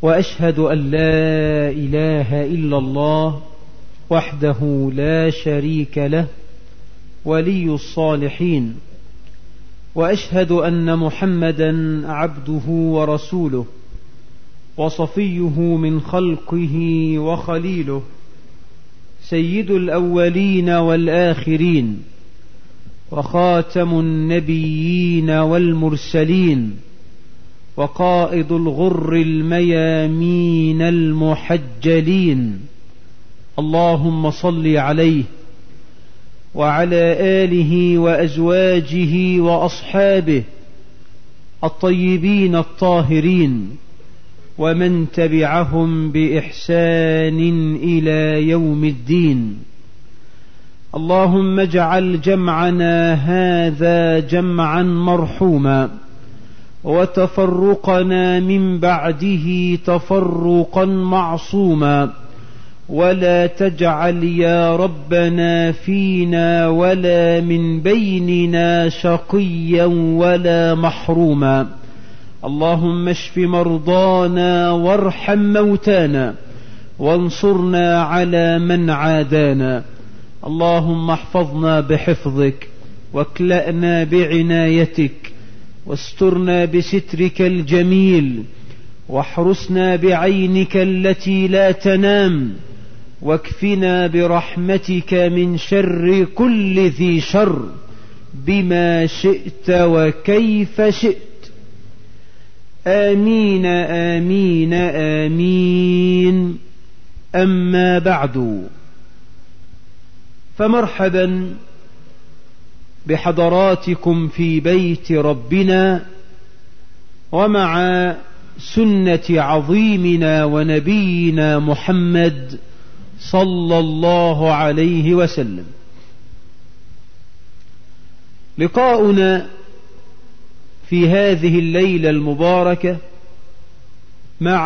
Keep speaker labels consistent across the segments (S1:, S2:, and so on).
S1: وأشهد أن لا إله إلا الله وحده لا شريك له ولي الصالحين وأشهد أن محمدا عبده ورسوله وصفيه من خلقه وخليله سيد الأولين والآخرين وخاتم النبيين والمرسلين وقائد الغر الميامين المحجلين اللهم صل عليه وعلى آله وأزواجه وأصحابه الطيبين الطاهرين ومن تبعهم بإحسان إلى يوم الدين اللهم اجعل جمعنا هذا جمعا مرحوما وتفرقنا من بعده تفرقا معصوما ولا تجعل يا ربنا فينا ولا من بيننا شقيا ولا محروما اللهم اشف مرضانا وارحم موتانا وانصرنا على من عادانا اللهم احفظنا بحفظك واكلأنا بعنايتك واسترنا بسترك الجميل واحرسنا بعينك التي لا تنام واكفنا برحمتك من شر كل ذي شر بما شئت وكيف شئت آمين آمين آمين أما بعد فمرحبا بحضراتكم في بيت ربنا ومع سنة عظيمنا ونبينا محمد صلى الله عليه وسلم لقاؤنا في هذه الليلة المباركة مع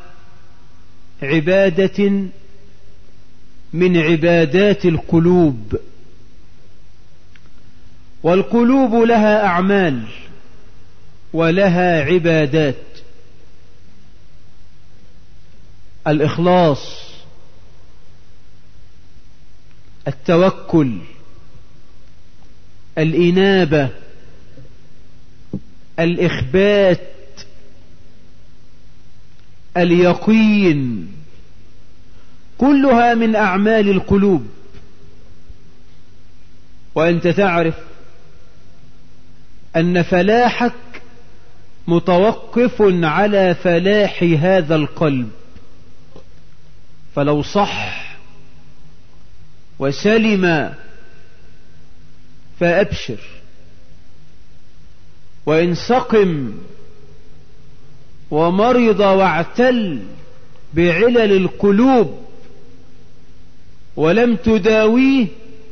S1: عبادة من عبادات القلوب والقلوب لها أعمال ولها عبادات الإخلاص التوكل الإنابة الإخبات اليقين كلها من أعمال القلوب وأنت تعرف أن فلاحك متوقف على فلاح هذا القلب فلو صح وسلم فأبشر وإن سقم ومرض واعتل بعلل القلوب ولم تداويه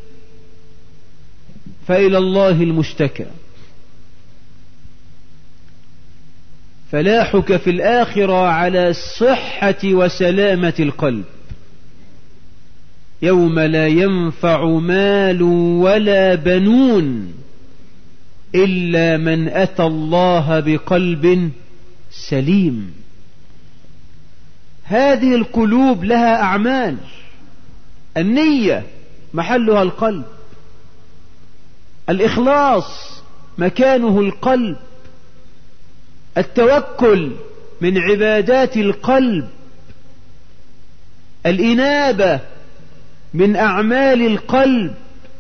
S1: فإلى الله المشتكى فلاحك في الآخرة على الصحة وسلامة القلب يوم لا ينفع مال ولا بنون إلا من أتى الله بقلب سليم هذه القلوب لها أعمال النية محلها القلب الإخلاص مكانه القلب التوكل من عبادات القلب الإنابة من أعمال القلب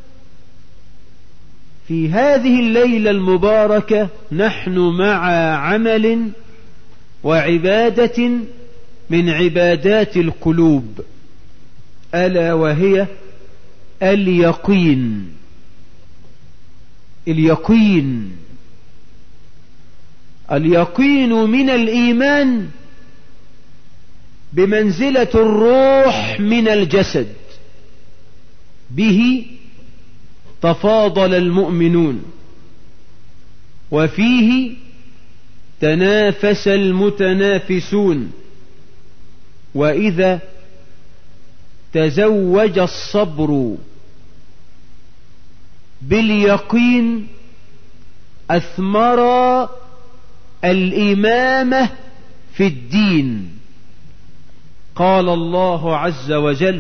S1: في هذه الليلة المباركة نحن مع عمل وعبادة من عبادات القلوب ألا وهي اليقين اليقين اليقين من الإيمان بمنزلة الروح من الجسد به تفاضل المؤمنون وفيه تنافس المتنافسون وإذا تزوج الصبر باليقين أثمر الإمامة في الدين قال الله عز وجل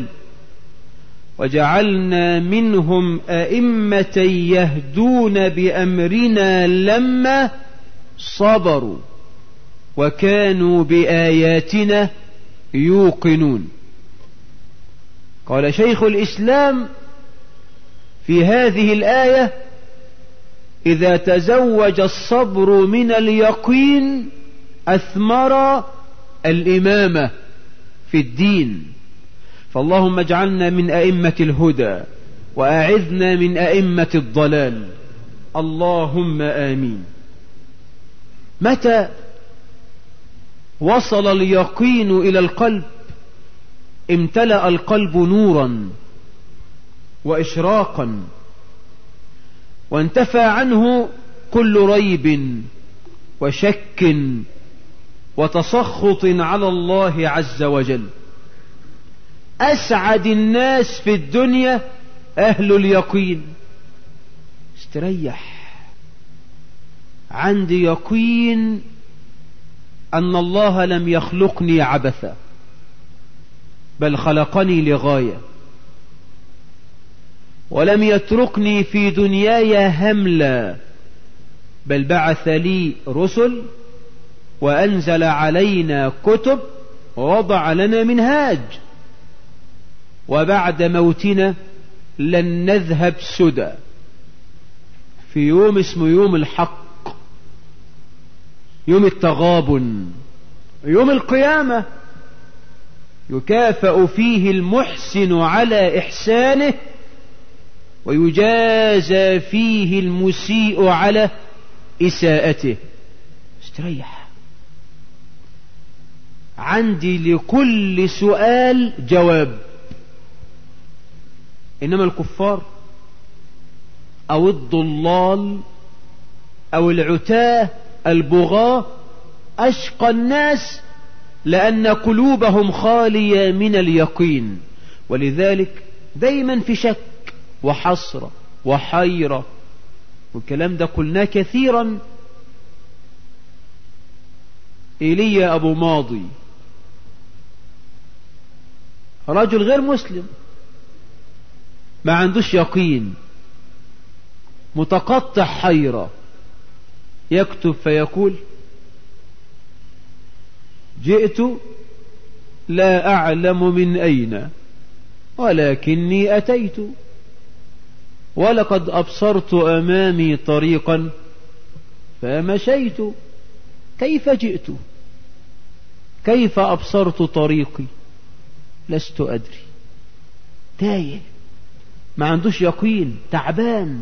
S1: وجعلنا منهم أئمة يهدون بأمرنا لما صبروا وكانوا بآياتنا يوقنون قال شيخ الإسلام في هذه الآية إذا تزوج الصبر من اليقين أثمر الإمامة في الدين فاللهم اجعلنا من أئمة الهدى وأعذنا من أئمة الضلال اللهم آمين متى وصل اليقين إلى القلب امتلأ القلب نورا وإشراقا وانتفى عنه كل ريب وشك وتسخط على الله عز وجل أسعد الناس في الدنيا أهل اليقين استريح عندي يقين أن الله لم يخلقني عبثا بل خلقني لغاية ولم يتركني في دنياي هملا بل بعث لي رسل وأنزل علينا كتب ووضع لنا منهاج وبعد موتنا لن نذهب سدى في يوم اسمه يوم الحق يوم التغابن يوم القيامة يكافأ فيه المحسن على إحسانه ويجازى فيه المسيء على إساءته استريح عندي لكل سؤال جواب إنما الكفار أو الضلال أو العتاه البغاة أشقى الناس لأن قلوبهم خالية من اليقين ولذلك دايما في شك وحسرة وحيرة والكلام ده قلناه كثيرا إيليا أبو ماضي رجل غير مسلم ما عندوش يقين متقطع حيرة يكتب فيقول جئت لا أعلم من أين ولكني أتيت ولقد أبصرت أمامي طريقا فمشيت كيف جئت كيف أبصرت طريقي لست أدري تايه ما عندوش يقين تعبان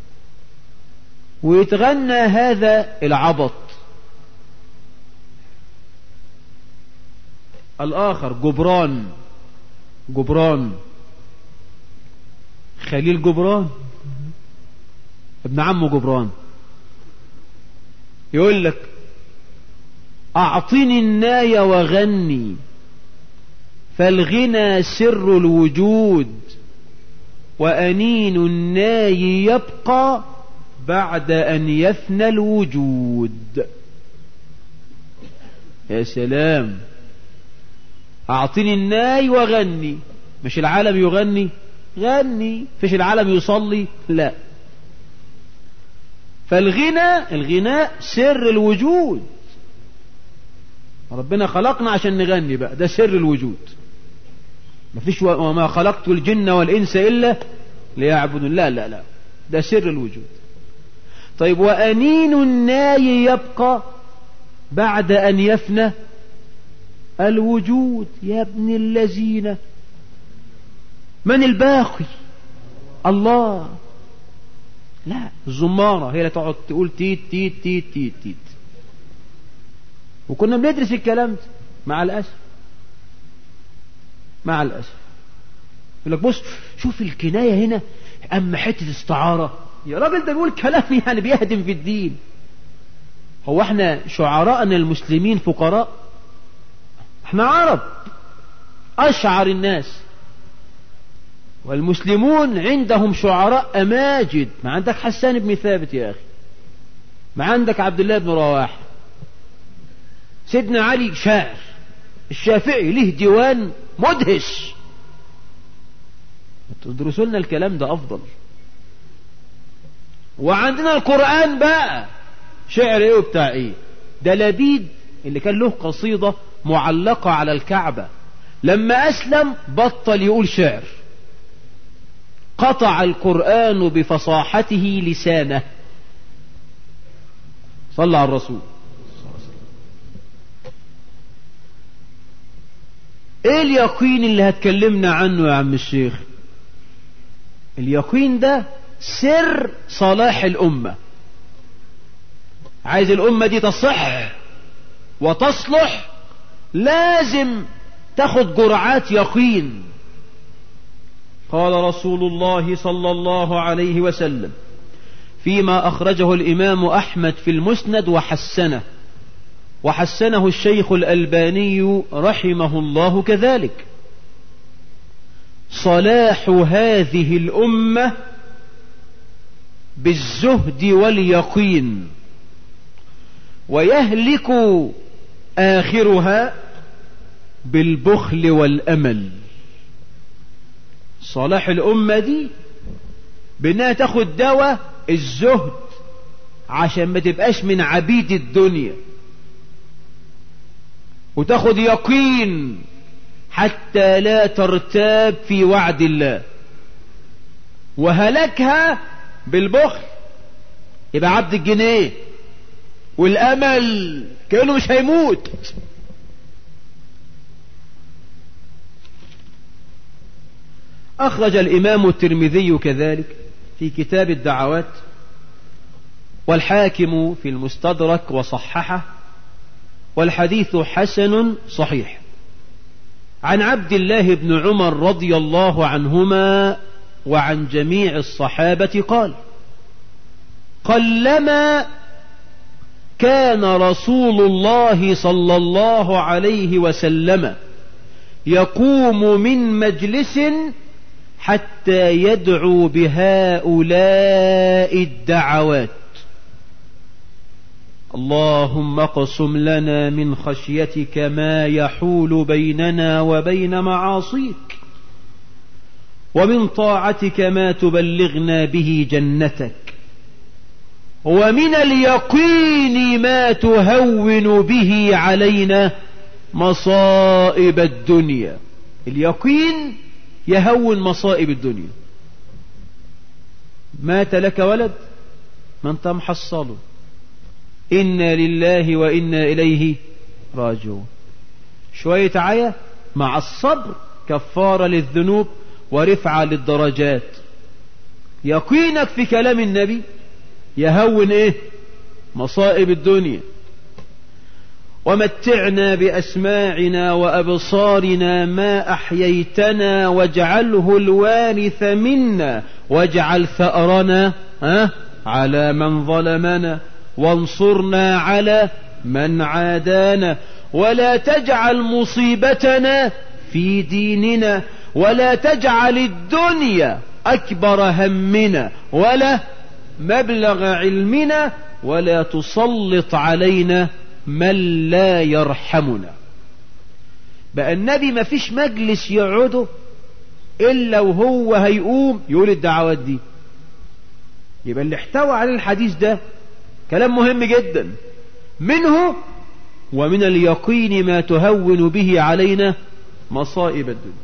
S1: ويتغنى هذا العبط الآخر جبران جبران خليل جبران ابن عمه جبران يقول لك أعطني الناي وغني فالغنى سر الوجود وأنين الناي يبقى بعد أن يفنى الوجود يا سلام أعطني الناي وغني مش العالم يغني غني فيش العالم يصلي لا فالغنى الغناء سر الوجود ربنا خلقنا عشان نغني بقى ده سر الوجود مفيش وما خلقت الجن والإنس إلا ليعبدون لا لا لا ده سر الوجود طيب وأنين الناي يبقى بعد أن يفنى الوجود يا ابن الذين من الباقي الله لا الزمارة هي اللي تقعد تقول تيت تيت تيت تيت تيت وكنا بندرس الكلام ده مع الأسف مع الأسف يقول لك بص شوف الكناية هنا أما حتة استعارة يا راجل ده بيقول كلام يعني بيهدم في الدين هو احنا شعراءنا المسلمين فقراء احنا عرب أشعر الناس والمسلمون عندهم شعراء أماجد ما عندك حسان بن ثابت يا أخي ما عندك عبد الله بن رواحه سيدنا علي شاعر الشافعي له ديوان مدهش تدرسوا لنا الكلام ده أفضل وعندنا القرآن بقى شعر ايه وبتاع ايه ده لبيد اللي كان له قصيدة معلقة على الكعبة لما أسلم بطل يقول شعر قطع القرآن بفصاحته لسانه صلى على الرسول ايه اليقين اللي هتكلمنا عنه يا عم الشيخ اليقين ده سر صلاح الأمة عايز الأمة دي تصح وتصلح لازم تاخد جرعات يقين قال رسول الله صلى الله عليه وسلم فيما أخرجه الإمام أحمد في المسند وحسنه وحسنه الشيخ الألباني رحمه الله كذلك صلاح هذه الأمة بالزهد واليقين ويهلك آخرها بالبخل والأمل صلاح الأمة دي بأنها تاخد دواء الزهد عشان ما تبقاش من عبيد الدنيا وتاخد يقين حتى لا ترتاب في وعد الله وهلكها بالبخل يبقى عبد الجنيه والامل كانه مش هيموت اخرج الامام الترمذي كذلك في كتاب الدعوات والحاكم في المستدرك وصححه والحديث حسن صحيح عن عبد الله بن عمر رضي الله عنهما وعن جميع الصحابة قال قلما كان رسول الله صلى الله عليه وسلم يقوم من مجلس حتى يدعو بهؤلاء الدعوات اللهم اقسم لنا من خشيتك ما يحول بيننا وبين معاصيك ومن طاعتك ما تبلغنا به جنتك ومن اليقين ما تهون به علينا مصائب الدنيا اليقين يهون مصائب الدنيا مات لك ولد ما انت محصله إنا لله وإنا إليه راجعون شوية عيا مع الصبر كفارة للذنوب ورفعة للدرجات يقينك في كلام النبي يهون ايه مصائب الدنيا ومتعنا بأسماعنا وأبصارنا ما أحييتنا واجعله الوارث منا واجعل ثأرنا ها على من ظلمنا وانصرنا على من عادانا ولا تجعل مصيبتنا في ديننا ولا تجعل الدنيا أكبر همنا ولا مبلغ علمنا ولا تسلط علينا من لا يرحمنا بقى النبي ما فيش مجلس يقعده إلا وهو هيقوم يقول الدعوات دي يبقى اللي احتوى على الحديث ده كلام مهم جدا منه ومن اليقين ما تهون به علينا مصائب الدنيا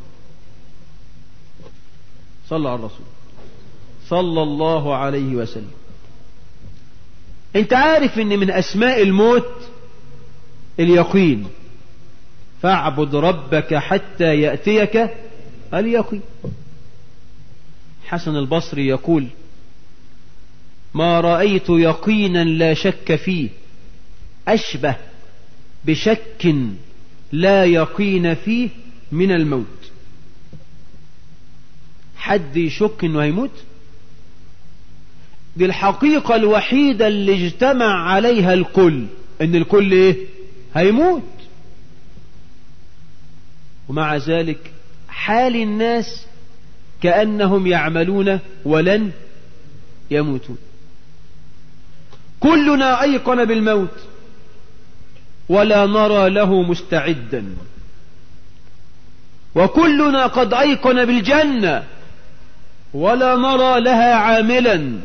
S1: صلى على الرسول صلى الله عليه وسلم انت عارف ان من اسماء الموت اليقين فاعبد ربك حتى يأتيك اليقين حسن البصري يقول ما رأيت يقينا لا شك فيه أشبه بشك لا يقين فيه من الموت حد يشك انه هيموت دي الحقيقة الوحيدة اللي اجتمع عليها الكل ان الكل ايه هيموت ومع ذلك حال الناس كأنهم يعملون ولن يموتون كلنا أيقن بالموت ولا نرى له مستعدا وكلنا قد أيقن بالجنة ولا نرى لها عاملا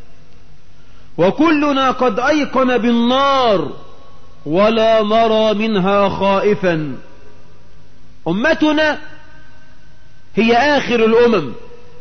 S1: وكلنا قد أيقن بالنار ولا نرى منها خائفا أمتنا هي آخر الأمم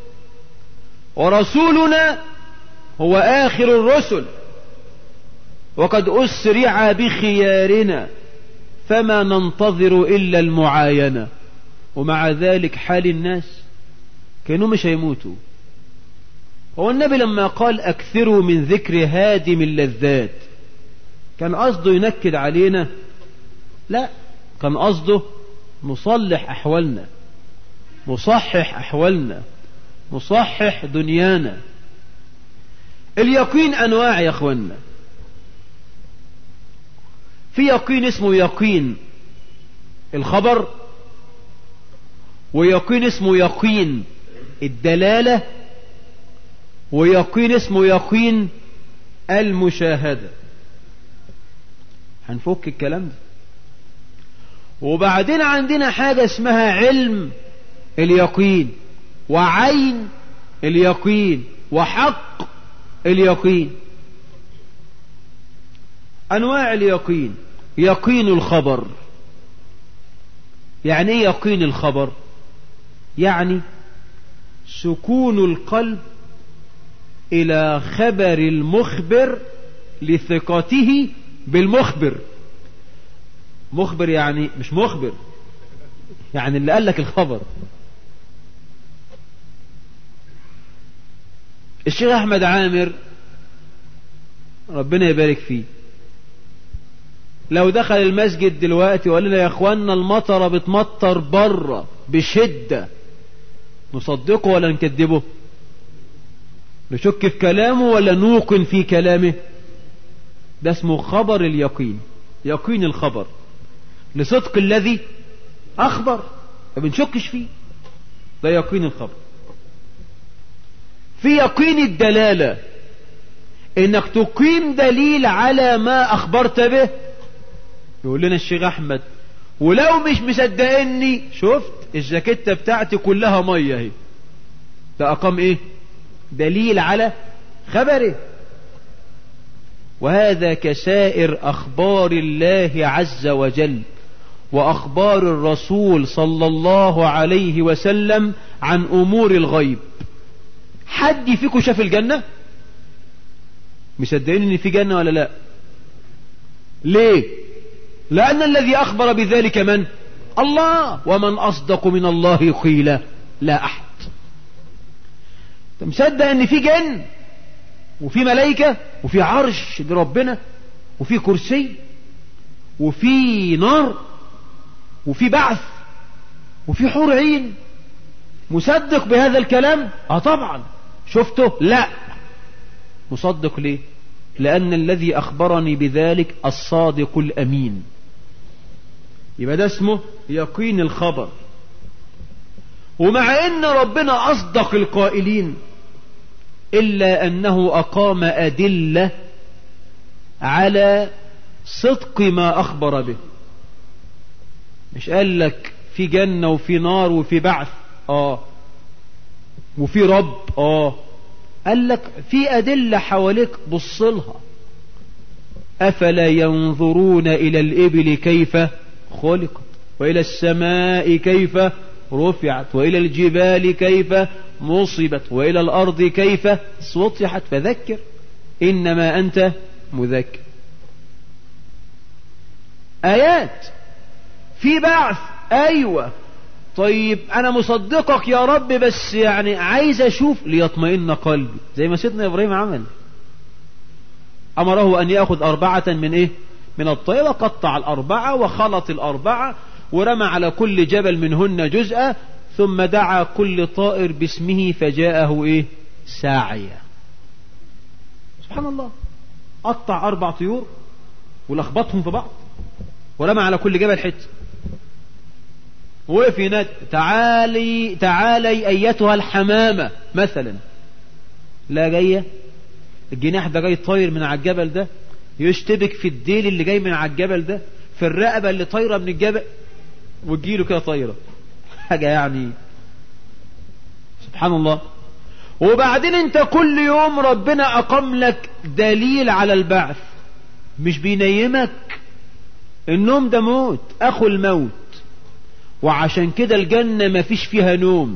S1: ورسولنا هو آخر الرسل وقد أسرع بخيارنا فما ننتظر إلا المعاينة ومع ذلك حال الناس كانوا مش هيموتوا هو النبي لما قال أكثروا من ذكر هادم اللذات كان قصده ينكد علينا لا كان قصده نصلح أحوالنا نصحح أحوالنا نصحح دنيانا اليقين أنواع يا أخوانا في يقين اسمه يقين الخبر ويقين اسمه يقين الدلالة ويقين اسمه يقين المشاهدة هنفك الكلام ده وبعدين عندنا حاجة اسمها علم اليقين وعين اليقين وحق اليقين أنواع اليقين يقين الخبر يعني ايه يقين الخبر يعني سكون القلب إلى خبر المخبر لثقته بالمخبر مخبر يعني مش مخبر يعني اللي قال لك الخبر الشيخ أحمد عامر ربنا يبارك فيه لو دخل المسجد دلوقتي وقال لنا يا اخوانا المطره بتمطر بره بشده نصدقه ولا نكذبه نشك في كلامه ولا نوقن في كلامه ده اسمه خبر اليقين يقين الخبر لصدق الذي أخبر ما بنشكش فيه ده يقين الخبر في يقين الدلالة انك تقيم دليل على ما اخبرت به يقول لنا الشيخ احمد ولو مش مصدقني شفت الجاكيتة بتاعتي كلها مية اهي ده اقام ايه دليل على خبره وهذا كسائر اخبار الله عز وجل واخبار الرسول صلى الله عليه وسلم عن امور الغيب حد فيكم شاف الجنة مصدقين ان في جنة ولا لا ليه لان الذي اخبر بذلك من الله ومن اصدق من الله قيلا لا احد انت مصدق ان في جن وفي ملائكة وفي عرش لربنا وفي كرسي وفي نار وفي بعث وفي حور عين مصدق بهذا الكلام اه طبعا شفته لا مصدق ليه لأن الذي أخبرني بذلك الصادق الأمين يبقى ده اسمه يقين الخبر ومع ان ربنا اصدق القائلين الا انه اقام ادلة على صدق ما اخبر به مش قال لك في جنة وفي نار وفي بعث اه وفي رب اه قال لك في ادلة حواليك بصلها افلا ينظرون الى الابل كيف خلقت والى السماء كيف رفعت والى الجبال كيف نصبت والى الارض كيف سطحت فذكر انما انت مذكر ايات في بعث ايوه طيب انا مصدقك يا رب بس يعني عايز اشوف ليطمئن قلبي زي ما سيدنا ابراهيم عمل امره ان ياخذ اربعة من ايه من الطير وقطع الاربعة وخلط الاربعة ورمى على كل جبل منهن جزءا ثم دعا كل طائر باسمه فجاءه ايه ساعيا سبحان الله قطع اربع طيور ولخبطهم في بعض ورمى على كل جبل حته وقف ينادي تعالي تعالي ايتها الحمامة مثلا لا جاية الجناح ده جاي طاير من على الجبل ده يشتبك في الديل اللي جاي من على الجبل ده في الرقبة اللي طايرة من الجبل وتجيله كده طايرة حاجة يعني سبحان الله وبعدين انت كل يوم ربنا اقام لك دليل على البعث مش بينيمك النوم ده موت اخو الموت وعشان كده الجنة ما فيش فيها نوم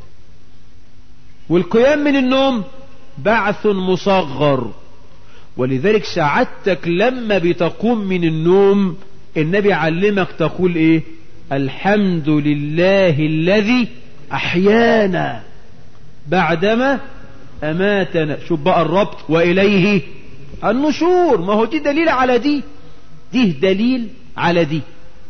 S1: والقيام من النوم بعث مصغر ولذلك سعادتك لما بتقوم من النوم النبي علمك تقول ايه الحمد لله الذي احيانا بعدما اماتنا شوف بقى الربط واليه النشور ما هو دي دليل على دي دي دليل على دي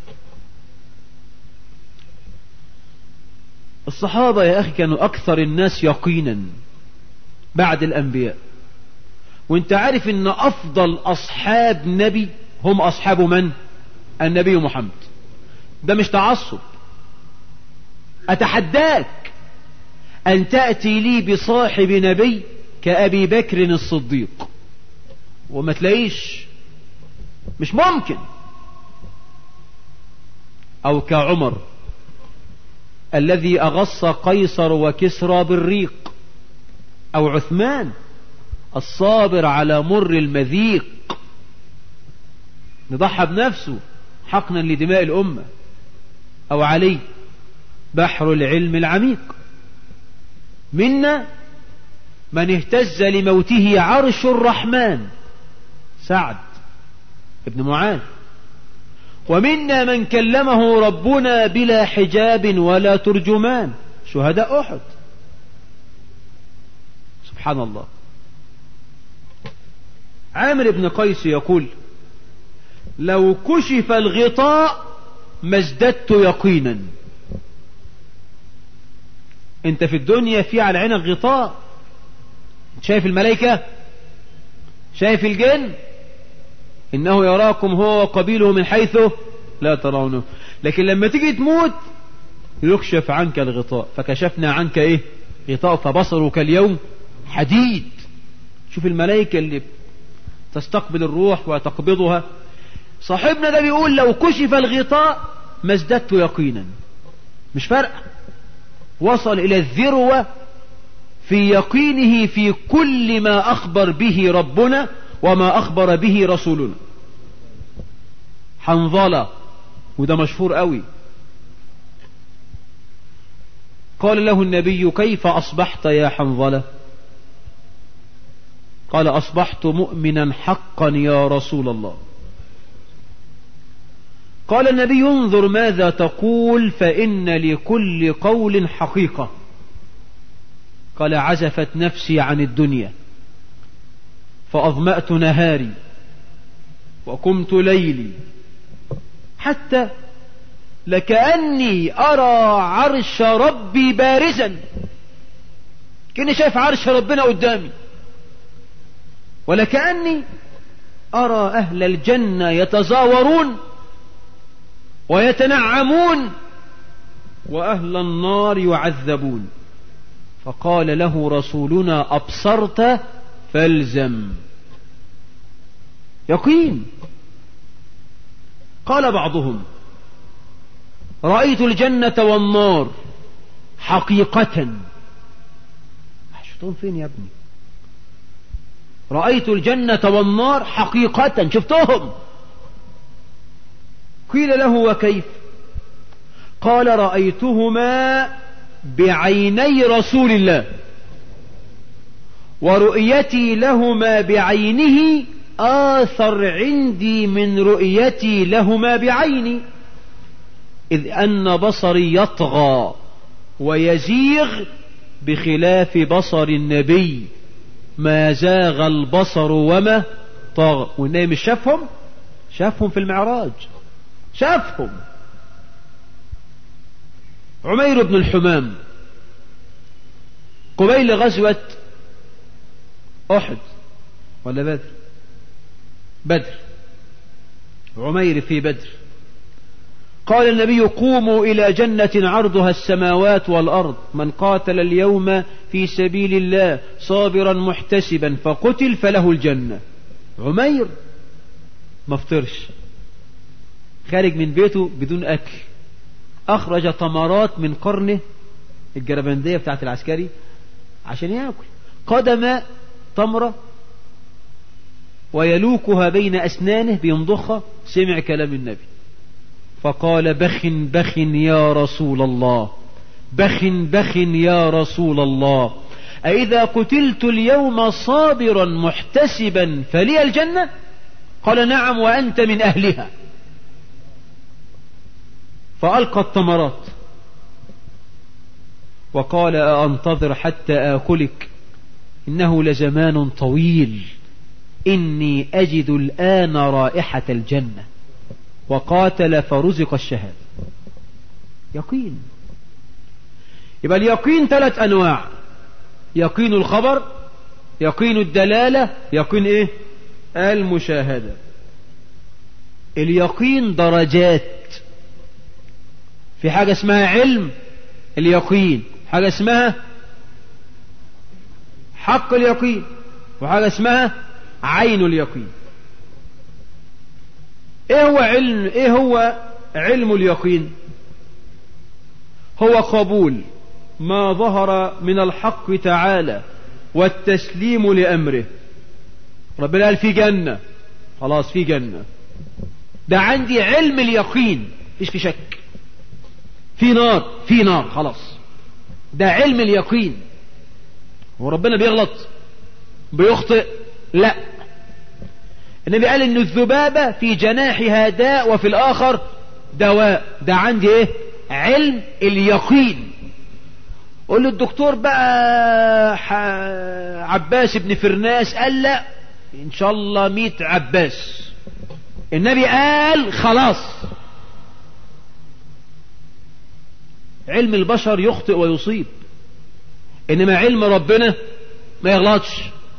S1: الصحابة يا أخي كانوا أكثر الناس يقينا بعد الأنبياء وانت عارف ان أفضل أصحاب نبي هم أصحاب من النبي محمد ده مش تعصب أتحداك أن تأتي لي بصاحب نبي كأبي بكر الصديق وما تلاقيش مش ممكن أو كعمر الذي أغص قيصر وكسرى بالريق أو عثمان الصابر على مر المذيق نضحى بنفسه حقنا لدماء الأمة أو علي بحر العلم العميق منا من اهتز لموته عرش الرحمن سعد ابن معاذ ومنا من كلمه ربنا بلا حجاب ولا ترجمان شهداء أحد سبحان الله عامر بن قيس يقول لو كشف الغطاء ما ازددت يقينا انت في الدنيا في على عينك غطاء شايف الملائكة شايف الجن انه يراكم هو وقبيله من حيث لا ترونه لكن لما تيجي تموت يكشف عنك الغطاء فكشفنا عنك ايه غطاء فبصرك اليوم حديد شوف الملائكة اللي تستقبل الروح وتقبضها صاحبنا ده بيقول لو كشف الغطاء ما ازددت يقينا مش فرق وصل الى الذروة في يقينه في كل ما اخبر به ربنا وما اخبر به رسولنا حنظلة وده مشهور قوي قال له النبي كيف اصبحت يا حنظلة قال اصبحت مؤمنا حقا يا رسول الله قال النبي انظر ماذا تقول فإن لكل قول حقيقة قال عزفت نفسي عن الدنيا فأظمأت نهاري وقمت ليلي حتى لكأني أرى عرش ربي بارزا كأني شايف عرش ربنا قدامي ولكأني أرى أهل الجنة يتزاورون ويتنعمون وأهل النار يعذبون فقال له رسولنا أبصرت فالزم يقين قال بعضهم رأيت الجنة والنار حقيقة شفتهم فين يا ابني رأيت الجنة والنار حقيقة شفتهم قيل له وكيف قال رأيتهما بعيني رسول الله ورؤيتي لهما بعينه آثر عندي من رؤيتي لهما بعيني إذ أن بصري يطغى ويزيغ بخلاف بصر النبي ما زاغ البصر وما طغى والنبي مش شافهم شافهم في المعراج شافهم عمير بن الحمام قبيل غزوة أحد ولا بدر بدر عمير في بدر قال النبي قوموا إلى جنة عرضها السماوات والأرض من قاتل اليوم في سبيل الله صابرا محتسبا فقتل فله الجنة عمير ما فطرش خارج من بيته بدون أكل أخرج تمرات من قرنه الجربندية بتاعت العسكري عشان يأكل قدم تمرة ويلوكها بين أسنانه بيمضخها سمع كلام النبي فقال بخ بخ يا رسول الله بخ بخ يا رسول الله أإذا قتلت اليوم صابرا محتسبا فلي الجنة قال نعم وأنت من أهلها فألقى التمرات وقال أنتظر حتى آكلك إنه لزمان طويل إني أجد الآن رائحة الجنة وقاتل فرزق الشهادة يقين يبقى اليقين ثلاث أنواع يقين الخبر يقين الدلالة يقين إيه المشاهدة اليقين درجات في حاجة اسمها علم اليقين حاجة اسمها حق اليقين وحاجة اسمها عين اليقين ايه هو علم ايه هو علم اليقين هو قبول ما ظهر من الحق تعالى والتسليم لأمره ربنا قال في جنة خلاص في جنة ده عندي علم اليقين مش في شك في نار في نار خلاص ده علم اليقين هو ربنا بيغلط بيخطئ لا النبي قال ان الذبابة في جناحها داء وفي الاخر دواء ده عندي ايه علم اليقين قول له الدكتور بقى عباس بن فرناس قال لا ان شاء الله ميت عباس النبي قال خلاص علم البشر يخطئ ويصيب انما علم ربنا ما يغلطش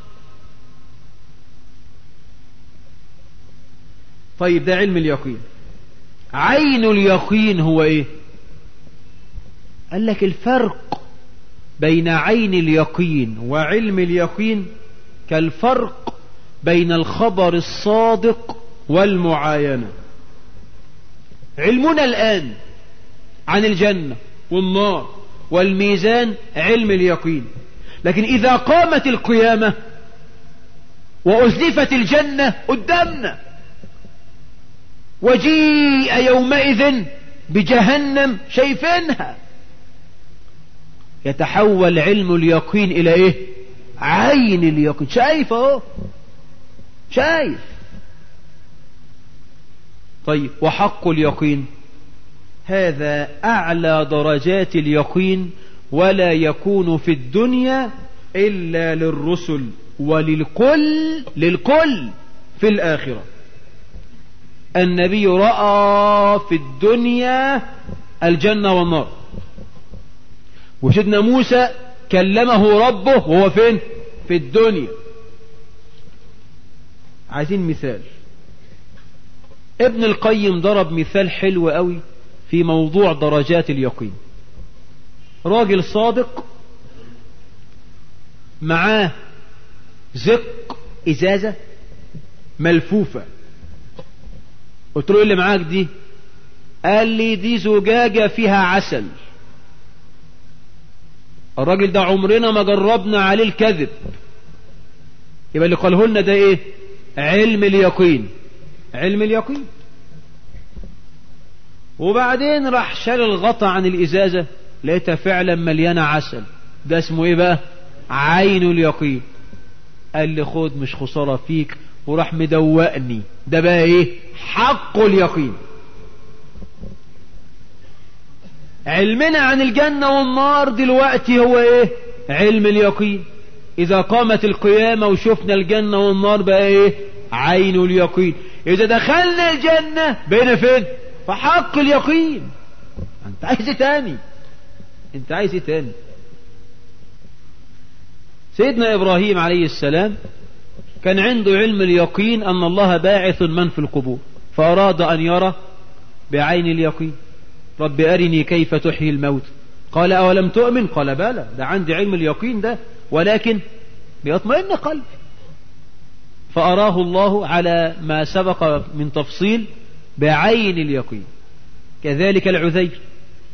S1: طيب ده علم اليقين عين اليقين هو ايه قال لك الفرق بين عين اليقين وعلم اليقين كالفرق بين الخبر الصادق والمعاينة علمنا الآن عن الجنة والنار والميزان علم اليقين لكن إذا قامت القيامة وأزلفت الجنة قدامنا وجيء يومئذ بجهنم شايفينها يتحول علم اليقين إلى إيه عين اليقين شايف اهو شايف طيب وحق اليقين هذا أعلى درجات اليقين ولا يكون في الدنيا إلا للرسل وللكل للكل في الآخرة النبي رأى في الدنيا الجنة والنار وسيدنا موسى كلمه ربه وهو فين في الدنيا عايزين مثال ابن القيم ضرب مثال حلو قوي في موضوع درجات اليقين راجل صادق معاه زق ازازة ملفوفة قلت له ايه اللي معاك دي قال لي دي زجاجة فيها عسل الراجل ده عمرنا ما جربنا عليه الكذب يبقى اللي قاله لنا ده ايه علم اليقين علم اليقين وبعدين راح شال الغطا عن الازازة لقيتها فعلا مليانة عسل ده اسمه ايه بقى عين اليقين قال لي خد مش خسارة فيك وراح مدوقني ده بقى ايه حق اليقين علمنا عن الجنة والنار دلوقتي هو ايه علم اليقين اذا قامت القيامة وشفنا الجنة والنار بقى ايه عين اليقين اذا دخلنا الجنة بقينا فين فحق اليقين انت عايز ايه تاني انت عايز ايه تاني سيدنا ابراهيم عليه السلام كان عنده علم اليقين ان الله باعث من في القبور فاراد ان يرى بعين اليقين رب أرني كيف تحيي الموت قال أولم تؤمن قال بلى ده عندي علم اليقين ده ولكن بيطمئن قلبي فأراه الله على ما سبق من تفصيل بعين اليقين كذلك العذير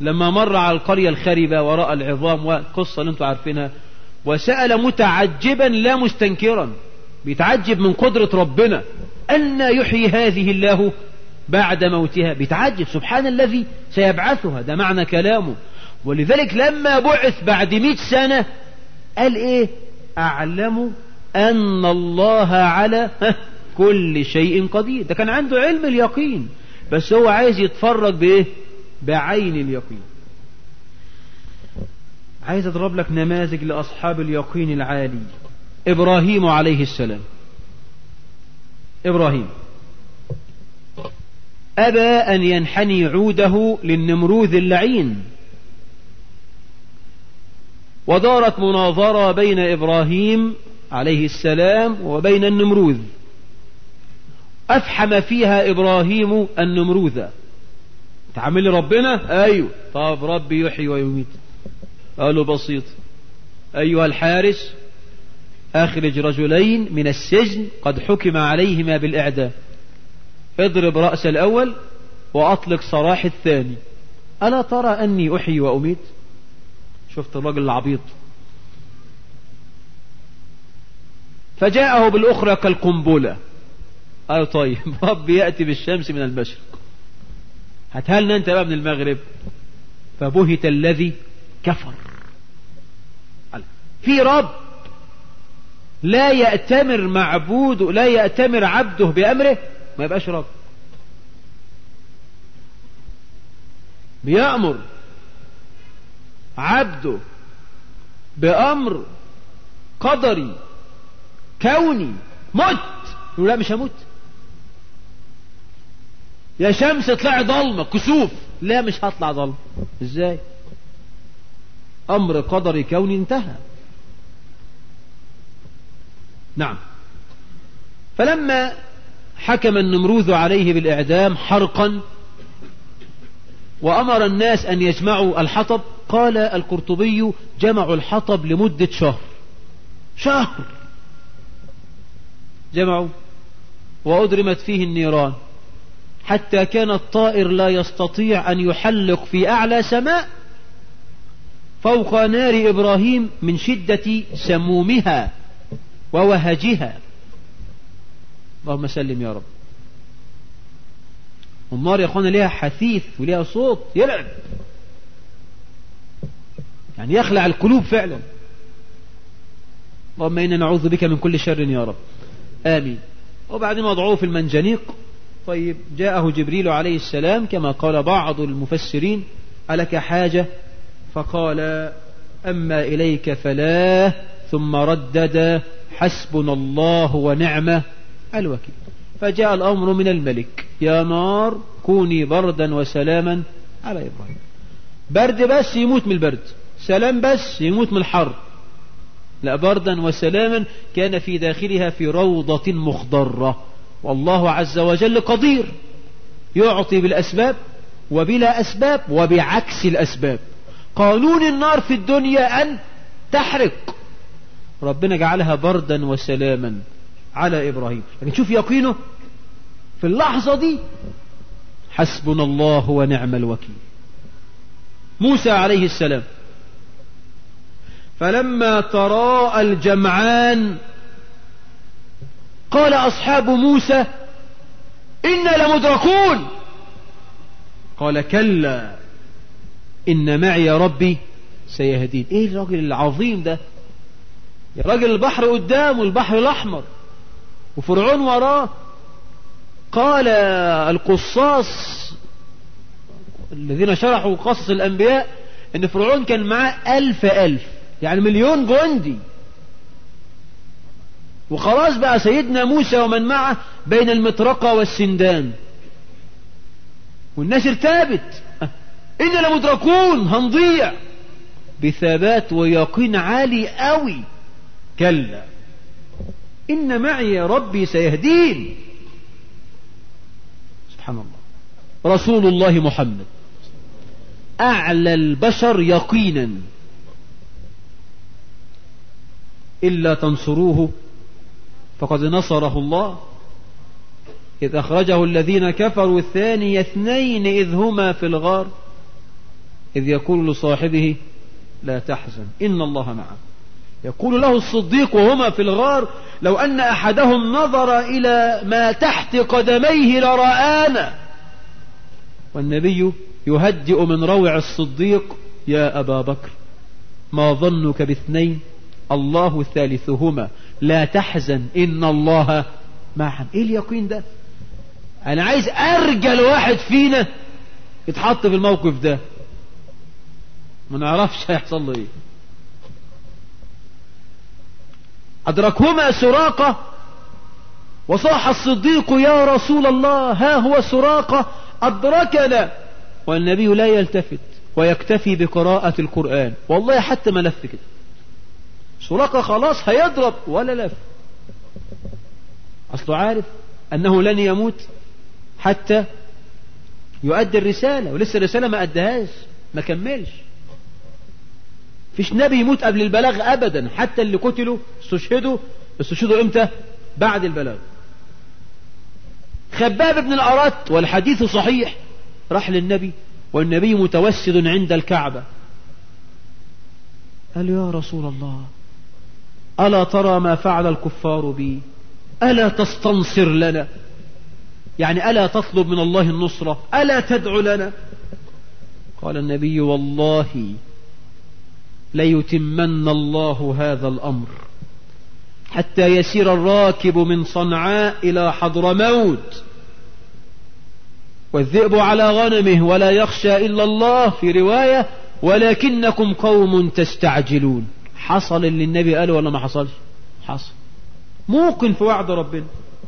S1: لما مر على القرية الخربة وراء العظام والقصة اللي انتم عارفينها وسأل متعجبا لا مستنكرا بيتعجب من قدرة ربنا أن يحيي هذه الله بعد موتها بيتعجب سبحان الذي سيبعثها ده معنى كلامه ولذلك لما بعث بعد مئة سنة قال ايه اعلم ان الله على كل شيء قدير ده كان عنده علم اليقين بس هو عايز يتفرج بايه بعين اليقين عايز اضرب لك نماذج لاصحاب اليقين العالي ابراهيم عليه السلام ابراهيم ابى ان ينحني عوده للنمروذ اللعين ودارت مناظرة بين إبراهيم عليه السلام وبين النمروذ أفحم فيها إبراهيم النمروذ تعمل ربنا أيوه طب ربي يحيي ويميت قالوا بسيط أيها الحارس أخرج رجلين من السجن قد حكم عليهما بالإعدام اضرب رأس الأول وأطلق سراح الثاني ألا ترى أني أحيي وأميت شفت الراجل العبيط فجاءه بالأخرى كالقنبلة أيوة طيب رب يأتي بالشمس من المشرق هتهلنا أنت بقى من المغرب فبهت الذي كفر في رب لا يأتمر معبود لا يأتمر عبده بأمره ما يبقاش رب بيأمر عبده بأمر قدري كوني مت يقول لا مش هموت يا شمس اطلعي ضلمة كسوف لا مش هطلع ضلمة ازاي امر قدري كوني انتهى نعم فلما حكم النمروذ عليه بالاعدام حرقا وامر الناس ان يجمعوا الحطب قال القرطبي جمعوا الحطب لمدة شهر شهر جمعوا وأدرمت فيه النيران حتى كان الطائر لا يستطيع أن يحلق في أعلى سماء فوق نار إبراهيم من شدة سمومها ووهجها اللهم سلم يا رب النار يا اخوانا ليها حثيث وليها صوت يلعب يعني يخلع القلوب فعلا اللهم إنا نعوذ بك من كل شر يا رب آمين وبعدين وضعوه في المنجنيق طيب جاءه جبريل عليه السلام كما قال بعض المفسرين ألك حاجة فقال أما إليك فلا ثم ردد حسبنا الله ونعمة الوكيل فجاء الأمر من الملك يا نار كوني بردا وسلاما على إبراهيم برد بس يموت من البرد سلام بس يموت من الحر لا بردا وسلاما كان في داخلها في روضة مخضرة والله عز وجل قدير يعطي بالأسباب وبلا أسباب وبعكس الأسباب قانون النار في الدنيا أن تحرق ربنا جعلها بردا وسلاما على إبراهيم لكن شوف يقينه في اللحظة دي حسبنا الله ونعم الوكيل موسى عليه السلام فلما تراءى الجمعان قال أصحاب موسى إنا لمدركون قال كلا إن معي ربي سيهدين إيه الراجل العظيم ده يا راجل البحر قدامه البحر الأحمر وفرعون وراه قال القصاص الذين شرحوا قصص الأنبياء إن فرعون كان معاه ألف ألف يعني مليون جندي وخلاص بقى سيدنا موسى ومن معه بين المطرقة والسندان والناس ارتابت إنا لمدركون هنضيع بثبات ويقين عالي قوي كلا إن معي ربي سيهدين سبحان الله رسول الله محمد أعلى البشر يقينا إلا تنصروه فقد نصره الله إذ أخرجه الذين كفروا الثاني اثنين إذ هما في الغار إذ يقول لصاحبه لا تحزن إن الله معه يقول له الصديق وهما في الغار لو أن أحدهم نظر إلى ما تحت قدميه لرآنا والنبي يهدئ من روع الصديق يا أبا بكر ما ظنك باثنين الله ثالثهما لا تحزن إن الله معهم إيه اليقين ده أنا عايز أرجل واحد فينا يتحط في الموقف ده ما نعرفش هيحصل له إيه أدركهما سراقة وصاح الصديق يا رسول الله ها هو سراقة أدركنا والنبي لا يلتفت ويكتفي بقراءة القرآن والله حتى ما لف كده سراقة خلاص هيضرب ولا لف أصله عارف أنه لن يموت حتى يؤدي الرسالة ولسه الرسالة ما أدهاش ما كملش فيش نبي يموت قبل البلاغ أبدا حتى اللي قتلوا استشهدوا استشهدوا إمتى بعد البلاغ خباب بن الأرات والحديث صحيح راح للنبي والنبي متوسد عند الكعبة قال يا رسول الله ألا ترى ما فعل الكفار بي ألا تستنصر لنا يعني ألا تطلب من الله النصرة ألا تدعو لنا قال النبي والله ليتمن الله هذا الأمر حتى يسير الراكب من صنعاء إلى حضرموت والذئب على غنمه ولا يخشى إلا الله في رواية ولكنكم قوم تستعجلون حصل اللي النبي قاله ولا ما حصلش حصل موقن في وعد ربنا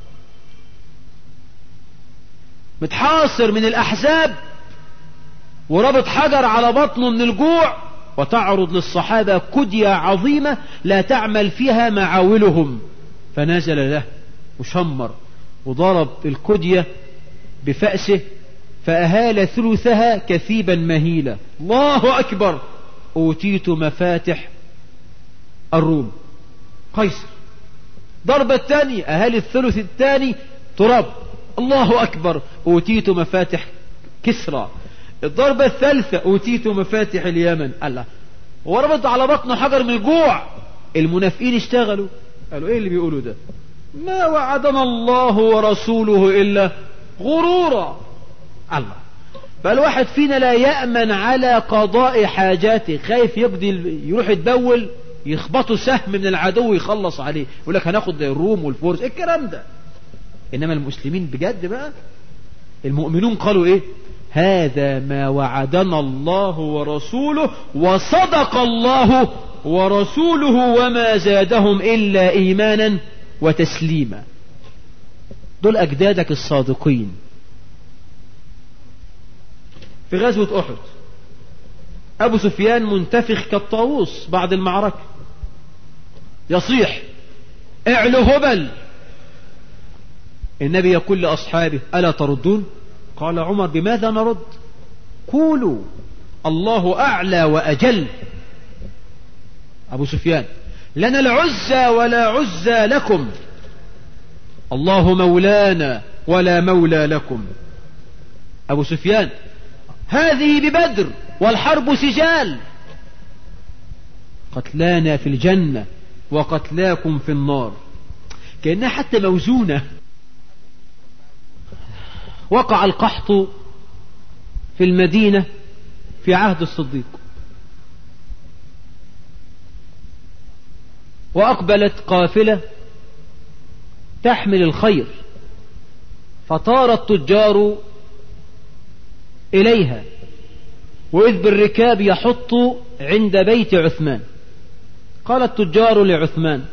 S1: متحاصر من الأحزاب وربط حجر على بطنه من الجوع وتعرض للصحابة كدية عظيمة لا تعمل فيها معاولهم فنزل له وشمر وضرب الكدية بفأسه فأهال ثلثها كثيبا مهيلا الله أكبر أوتيت مفاتح الروم قيصر ضربة الثانية أهالي الثلث الثاني تراب الله أكبر أوتيت مفاتح كسرى الضربة الثالثة أوتيت مفاتح اليمن الله وربط على بطن حجر من الجوع المنافقين اشتغلوا قالوا ايه اللي بيقولوا ده ما وعدنا الله ورسوله إلا غرورا الله فالواحد فينا لا يأمن على قضاء حاجاته خايف يقضي يروح يتبول يخبطوا سهم من العدو يخلص عليه يقول لك هناخد الروم والفرس إيه الكلام ده انما المسلمين بجد بقى المؤمنون قالوا ايه هذا ما وعدنا الله ورسوله وصدق الله ورسوله وما زادهم إلا إيمانا وتسليما دول أجدادك الصادقين في غزوة أحد أبو سفيان منتفخ كالطاووس بعد المعركة يصيح اعلو هبل النبي يقول لأصحابه ألا تردون قال عمر بماذا نرد قولوا الله أعلى وأجل أبو سفيان لنا العزى ولا عزى لكم الله مولانا ولا مولى لكم أبو سفيان هذه ببدر والحرب سجال قتلانا في الجنة وقتلاكم في النار كأنها حتى موزونة وقع القحط في المدينة في عهد الصديق وأقبلت قافلة تحمل الخير فطار التجار إليها وإذ بالركاب يحط عند بيت عثمان قال التجار لعثمان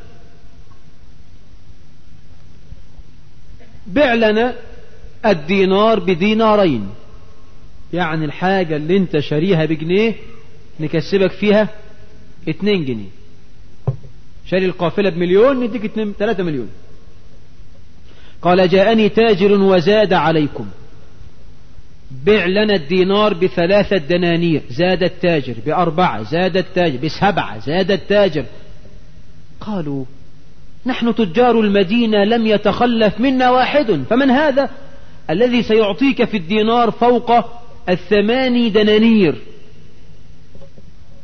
S1: بع لنا الدينار بدينارين يعني الحاجة اللي انت شاريها بجنيه نكسبك فيها اتنين جنيه شاري القافلة بمليون نديك اتنين تلاتة مليون قال جاءني تاجر وزاد عليكم بع لنا الدينار بثلاثة دنانير زاد التاجر بأربعة زاد التاجر بسبعة زاد التاجر قالوا نحن تجار المدينة لم يتخلف منا واحد فمن هذا الذي سيعطيك في الدينار فوق الثماني دنانير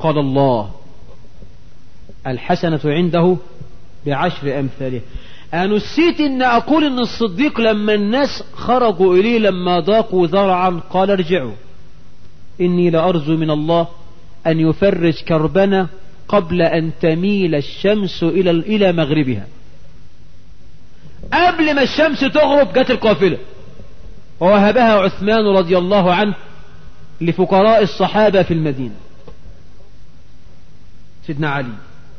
S1: قال الله الحسنة عنده بعشر أمثالها أنسيت أن أقول أن الصديق لما الناس خرجوا إليه لما ضاقوا ذرعا قال ارجعوا إني لأرجو من الله أن يفرج كربنا قبل أن تميل الشمس إلى إلى مغربها قبل ما الشمس تغرب جت القافلة ووهبها عثمان رضي الله عنه لفقراء الصحابة في المدينة سيدنا علي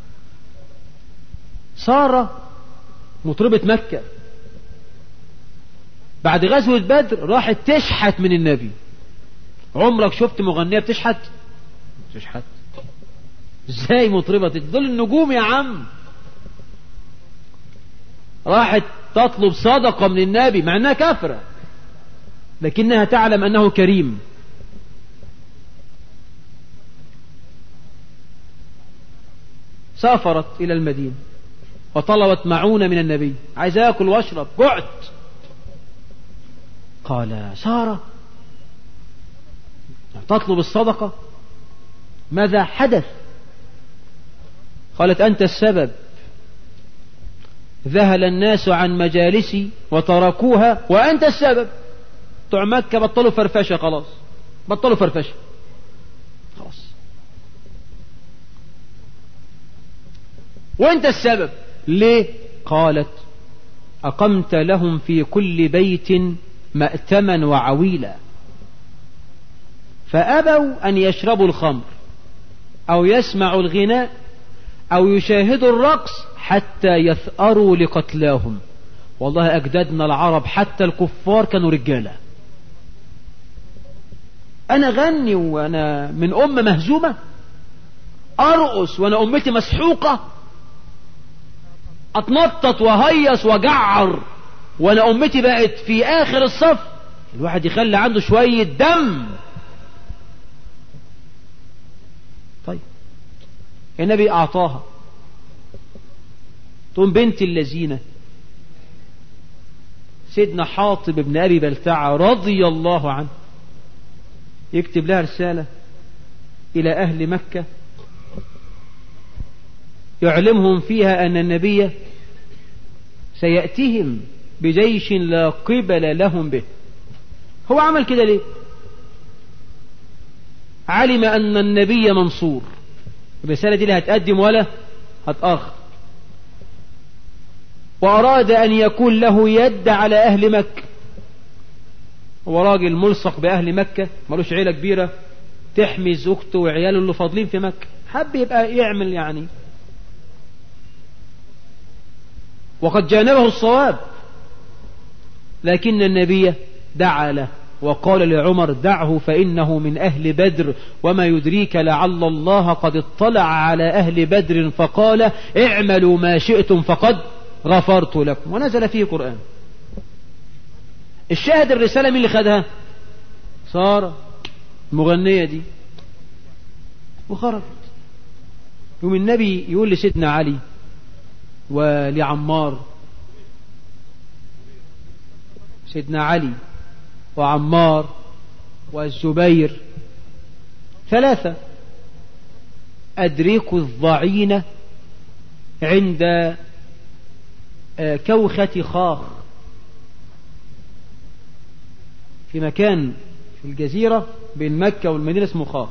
S1: سارة مطربة مكة بعد غزوة بدر راحت تشحت من النبي عمرك شفت مغنية بتشحت تشحت ازاي مطربة دول النجوم يا عم راحت تطلب صدقة من النبي مع انها كافرة لكنها تعلم انه كريم سافرت الى المدينة وطلبت معونة من النبي عايز اكل واشرب جعت قال سارة تطلب الصدقة ماذا حدث قالت أنت السبب ذهل الناس عن مجالسي وتركوها وأنت السبب بتوع مكة بطلوا فرفشة خلاص بطلوا فرفشة خلاص وأنت السبب ليه قالت أقمت لهم في كل بيت مأتما وعويلا فأبوا أن يشربوا الخمر أو يسمعوا الغناء أو يشاهدوا الرقص حتى يثأروا لقتلاهم والله أجدادنا العرب حتى الكفار كانوا رجالة أنا غني وأنا من أم مهزومة أرقص وأنا أمتي مسحوقة أتنطط وهيص وجعر وأنا أمتي بقت في آخر الصف الواحد يخلي عنده شوية دم طيب النبي أعطاها تقوم بنت الذين سيدنا حاطب بن أبي بلتعة رضي الله عنه يكتب لها رسالة إلى أهل مكة يعلمهم فيها أن النبي سيأتيهم بجيش لا قبل لهم به هو عمل كده ليه علم أن النبي منصور الرسالة دي لا هتقدم ولا هتأخر وأراد أن يكون له يد على أهل مكة هو راجل ملصق بأهل مكة ملوش عيلة كبيرة تحمي زوجته وعياله اللي فاضلين في مكة حب يبقى يعمل يعني وقد جانبه الصواب لكن النبي دعا له وقال لعمر دعه فإنه من أهل بدر وما يدريك لعل الله قد اطلع على أهل بدر فقال اعملوا ما شئتم فقد غفرت لكم ونزل فيه قرآن الشاهد الرسالة مين اللي خدها سارة المغنية دي وخرجت يوم النبي يقول لسيدنا علي ولعمار سيدنا علي وعمار والزبير ثلاثة أدركوا الضعين عند كوخة خاخ في مكان في الجزيرة بين مكة والمدينة اسمه خاخ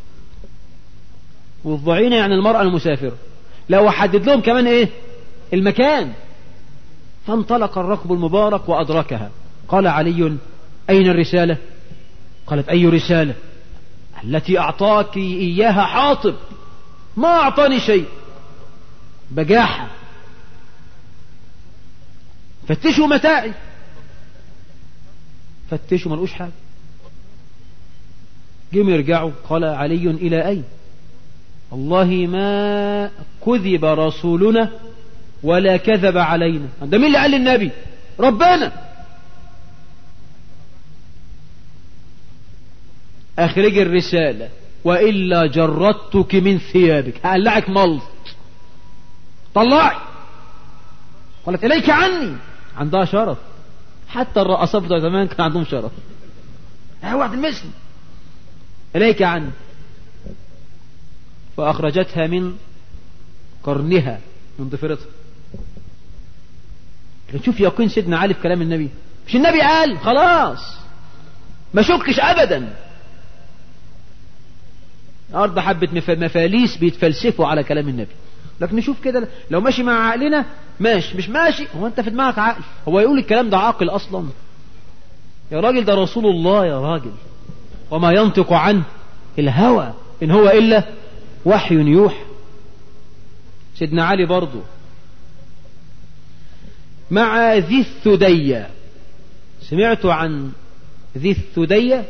S1: والضعينة يعني المرأة المسافرة لو حدد لهم كمان ايه المكان فانطلق الركب المبارك وأدركها قال علي أين الرسالة قالت أي رسالة التي أعطاك إياها حاطب ما أعطاني شيء بجاحة فتشوا متاعي فتشوا ملقوش حاجة جم يرجعوا قال علي إلى أين والله ما كذب رسولنا ولا كذب علينا ده مين اللي قال للنبي ربنا أخرج الرسالة وإلا جردتك من ثيابك هقلعك ملط طلعي قالت إليك عني عندها شرف حتى الرقصات بتوع زمان كان عندهم شرف اوعى تلمسني إليك عني فأخرجتها من قرنها من ضفرتها شوف يقين سيدنا علي في كلام النبي مش النبي قال خلاص ما شكش أبدا أرض حبة مفاليس بيتفلسفوا على كلام النبي لكن نشوف كده لو ماشي مع عقلنا ماشي مش ماشي هو انت في دماغك عقل هو يقول الكلام ده عاقل اصلا يا راجل ده رسول الله يا راجل وما ينطق عنه الهوى ان هو الا وحي يوحى سيدنا علي برضه مع ذي الثدية سمعت عن ذي الثدية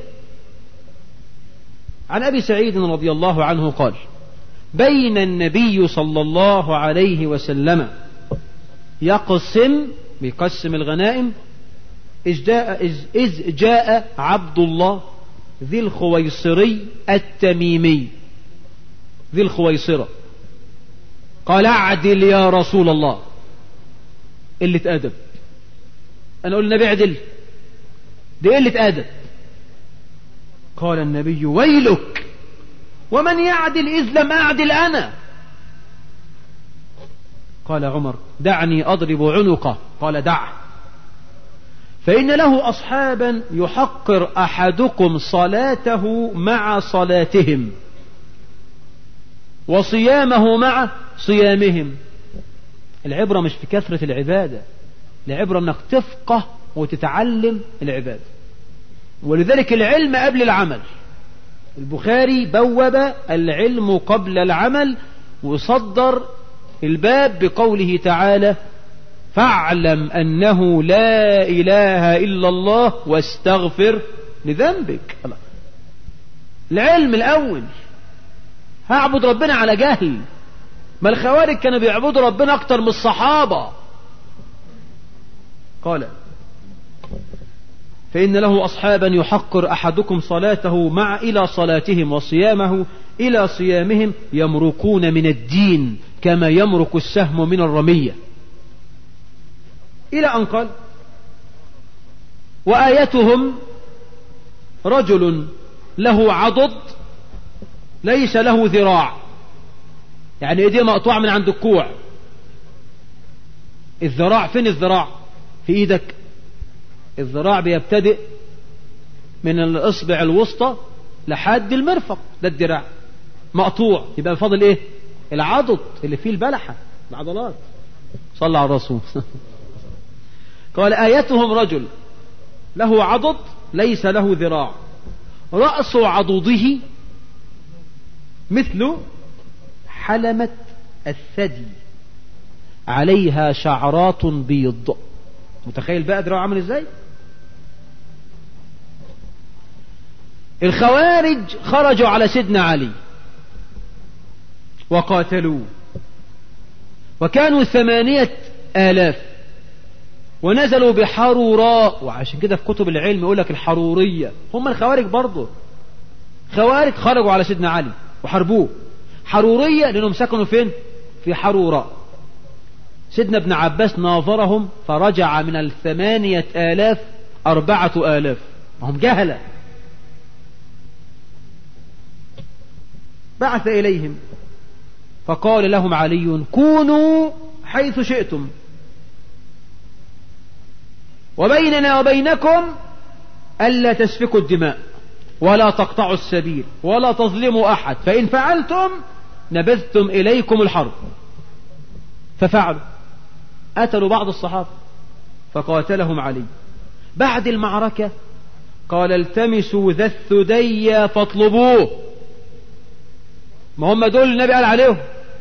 S1: عن أبي سعيد رضي الله عنه قال بين النبي صلى الله عليه وسلم يقسم بيقسم الغنائم إذ جاء, إذ جاء عبد الله ذي الخويصري التميمي ذي الخويصرة قال اعدل يا رسول الله قلة أدب أنا أقول النبي اعدل دي قلة أدب قال النبي ويلك ومن يعدل إذ لم أعدل أنا قال عمر دعني أضرب عنقه قال دعه فإن له أصحابا يحقر أحدكم صلاته مع صلاتهم وصيامه مع صيامهم العبرة مش في كثرة العبادة العبرة انك تفقه وتتعلم العبادة ولذلك العلم قبل العمل البخاري بوب العلم قبل العمل وصدر الباب بقوله تعالى فاعلم أنه لا إله إلا الله واستغفر لذنبك العلم الأول هعبد ربنا على جهل ما الخوارج كانوا بيعبدوا ربنا أكتر من الصحابة قال فإن له أصحابا يحقر أحدكم صلاته مع إلى صلاتهم وصيامه إلى صيامهم يمرقون من الدين كما يمرق السهم من الرمية إلى أن قال وآيتهم رجل له عضد ليس له ذراع يعني ايديه مقطوعة من عند الكوع الذراع فين الذراع في ايدك الذراع بيبتدئ من الاصبع الوسطى لحد المرفق ده الذراع مقطوع يبقى فاضل ايه العضد اللي فيه البلحة العضلات صلى على الرسول قال آيتهم رجل له عضد ليس له ذراع رأس عضده مثل حلمة الثدي عليها شعرات بيض متخيل بقى دراعه عامل ازاي الخوارج خرجوا على سيدنا علي وقاتلوه وكانوا ثمانية آلاف ونزلوا بحروراء وعشان كده في كتب العلم يقول لك الحرورية هم الخوارج برضه خوارج خرجوا على سيدنا علي وحاربوه حرورية لأنهم سكنوا فين في حروراء سيدنا ابن عباس ناظرهم فرجع من الثمانية آلاف أربعة آلاف هم جهلة بعث إليهم فقال لهم علي كونوا حيث شئتم وبيننا وبينكم ألا تسفكوا الدماء ولا تقطعوا السبيل ولا تظلموا أحد فإن فعلتم نبذتم إليكم الحرب ففعلوا قتلوا بعض الصحابة فقاتلهم علي بعد المعركة قال التمسوا ذا الثدي فاطلبوه ما هم دول النبي قال عليهم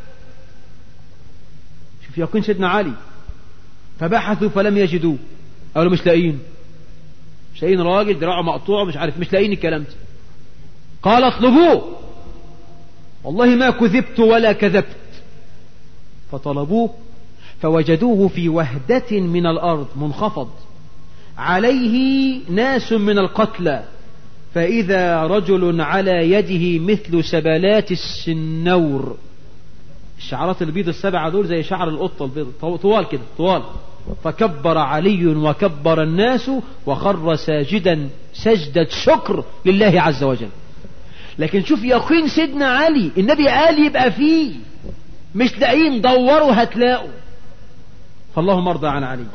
S1: شوف يقين سيدنا علي فبحثوا فلم يجدوه قالوا مش لاقيين مش لاقيين راجل دراعه مقطوع مش عارف مش لاقيين الكلام ده قال اطلبوه والله ما كذبت ولا كذبت فطلبوه فوجدوه في وهدة من الأرض منخفض عليه ناس من القتلى فإذا رجل على يده مثل سبلات السنور الشعرات البيض السبعة دول زي شعر القطة البيض طوال كده طوال فكبر علي وكبر الناس وخر ساجدا سجدة شكر لله عز وجل لكن شوف يقين سيدنا علي النبي قال يبقى فيه مش لاقيين دوروا هتلاقوا فاللهم ارضى عن علي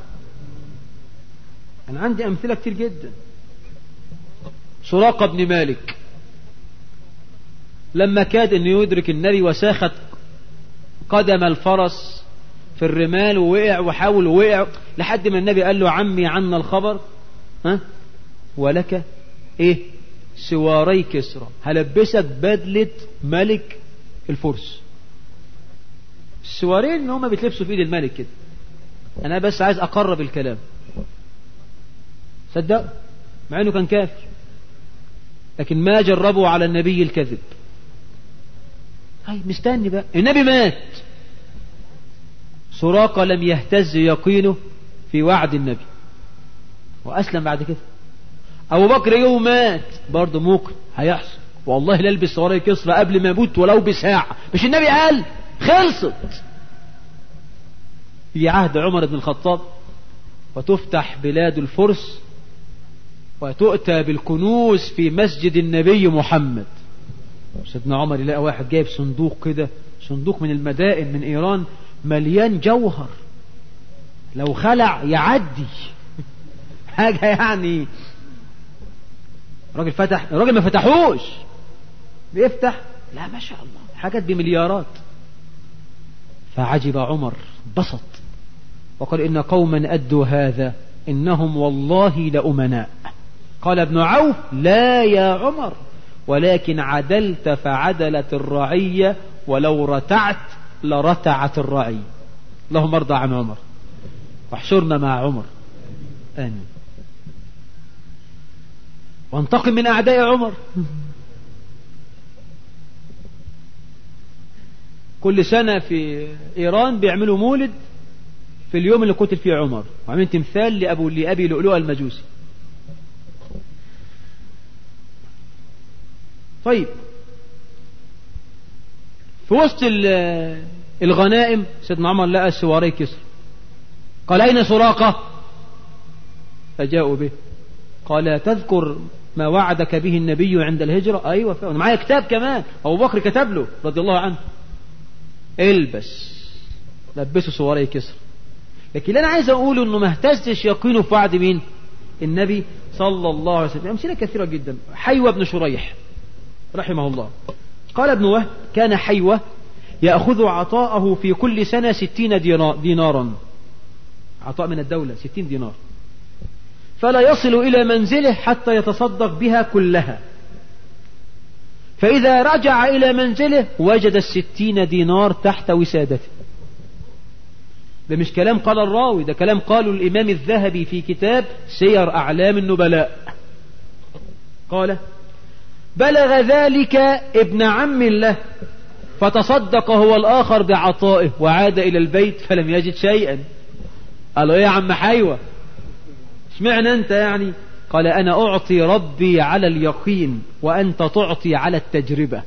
S1: انا عندي امثله كتير جدا سراقه بن مالك لما كاد انه يدرك النبي وساخت قدم الفرس في الرمال ووقع وحاول ووقع لحد ما النبي قال له عمي عنا الخبر ها ولك ايه سواري كسرى هلبسك بدلة ملك الفرس السوارين اللي هما بيتلبسوا في ايد الملك كده انا بس عايز اقرب الكلام صدق مع انه كان كافر لكن ما جربوا على النبي الكذب هاي مستني بقى النبي مات سراقة لم يهتز يقينه في وعد النبي وأسلم بعد كده أبو بكر يوم مات برضه ممكن هيحصل والله لا البس وراي كسرى قبل ما يموت ولو بساعة مش النبي قال خلصت في عهد عمر بن الخطاب وتفتح بلاد الفرس وتؤتى بالكنوز في مسجد النبي محمد سيدنا عمر يلاقي واحد جايب صندوق كده صندوق من المدائن من ايران مليان جوهر لو خلع يعدي حاجة يعني الراجل فتح الراجل ما فتحوش بيفتح لا ما شاء الله حاجات بمليارات فعجب عمر بسط وقال إن قوما أدوا هذا إنهم والله لأمناء قال ابن عوف لا يا عمر ولكن عدلت فعدلت الرعية ولو رتعت لرتعت الرعية اللهم ارضى عن عمر واحشرنا مع عمر آمين وانتقم من أعداء عمر كل سنة في إيران بيعملوا مولد في اليوم اللي قتل فيه عمر وعاملين تمثال لأبو لأبي لؤلؤة المجوسي طيب في وسط الغنائم سيدنا عمر لقى سواري كسر قال أين سراقة فجاءوا به قال تذكر ما وعدك به النبي عند الهجرة أيوة فعلا معايا كتاب كمان أبو بكر كتب له رضي الله عنه البس لبسه سواري كسر لكن اللي أنا عايز أقوله إنه ما اهتزش يقينه في وعد مين النبي صلى الله عليه وسلم أمثلة كثيرة جدا حيوة بن شريح رحمه الله قال ابن وهب كان حيوة يأخذ عطاءه في كل سنة ستين دينارا عطاء من الدولة ستين دينار فلا يصل إلى منزله حتى يتصدق بها كلها فإذا رجع إلى منزله وجد الستين دينار تحت وسادته ده مش كلام قال الراوي ده كلام قاله الإمام الذهبي في كتاب سير أعلام النبلاء قال بلغ ذلك ابن عم له فتصدق هو الآخر بعطائه وعاد إلى البيت فلم يجد شيئا قالوا إيه يا عم حيوة اشمعنى أنت يعني قال أنا أعطي ربي على اليقين وأنت تعطي على التجربة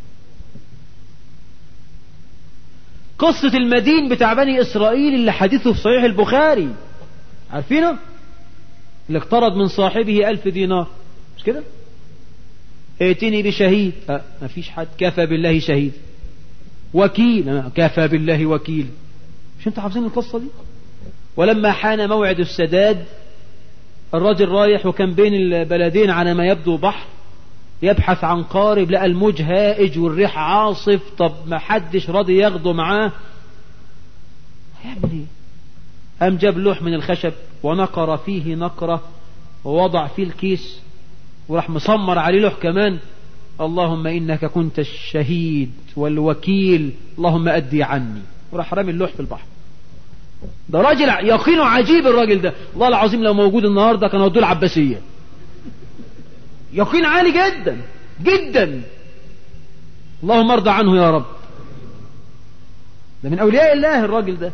S1: قصة المدين بتاع بني إسرائيل اللي حديثه في صحيح البخاري عارفينه اللي اقترض من صاحبه ألف دينار مش كده ائتني بشهيد أه ما فيش حد كفى بالله شهيد وكيل أه كفى بالله وكيل مش انتوا حافظين القصة دي ولما حان موعد السداد الراجل رايح وكان بين البلدين على ما يبدو بحر يبحث عن قارب لقى الموج هائج والريح عاصف طب ما حدش راضي ياخده معاه هيعمل ايه قام جاب لوح من الخشب ونقر فيه نقرة ووضع فيه الكيس وراح مسمر عليه لوح كمان اللهم إنك كنت الشهيد والوكيل اللهم أدي عني وراح رامي اللوح في البحر ده راجل يقينه عجيب الراجل ده والله العظيم لو موجود النهارده كان ودوه العباسيه يقين عالي جدا جدا اللهم ارضى عنه يا رب ده من اولياء الله الراجل ده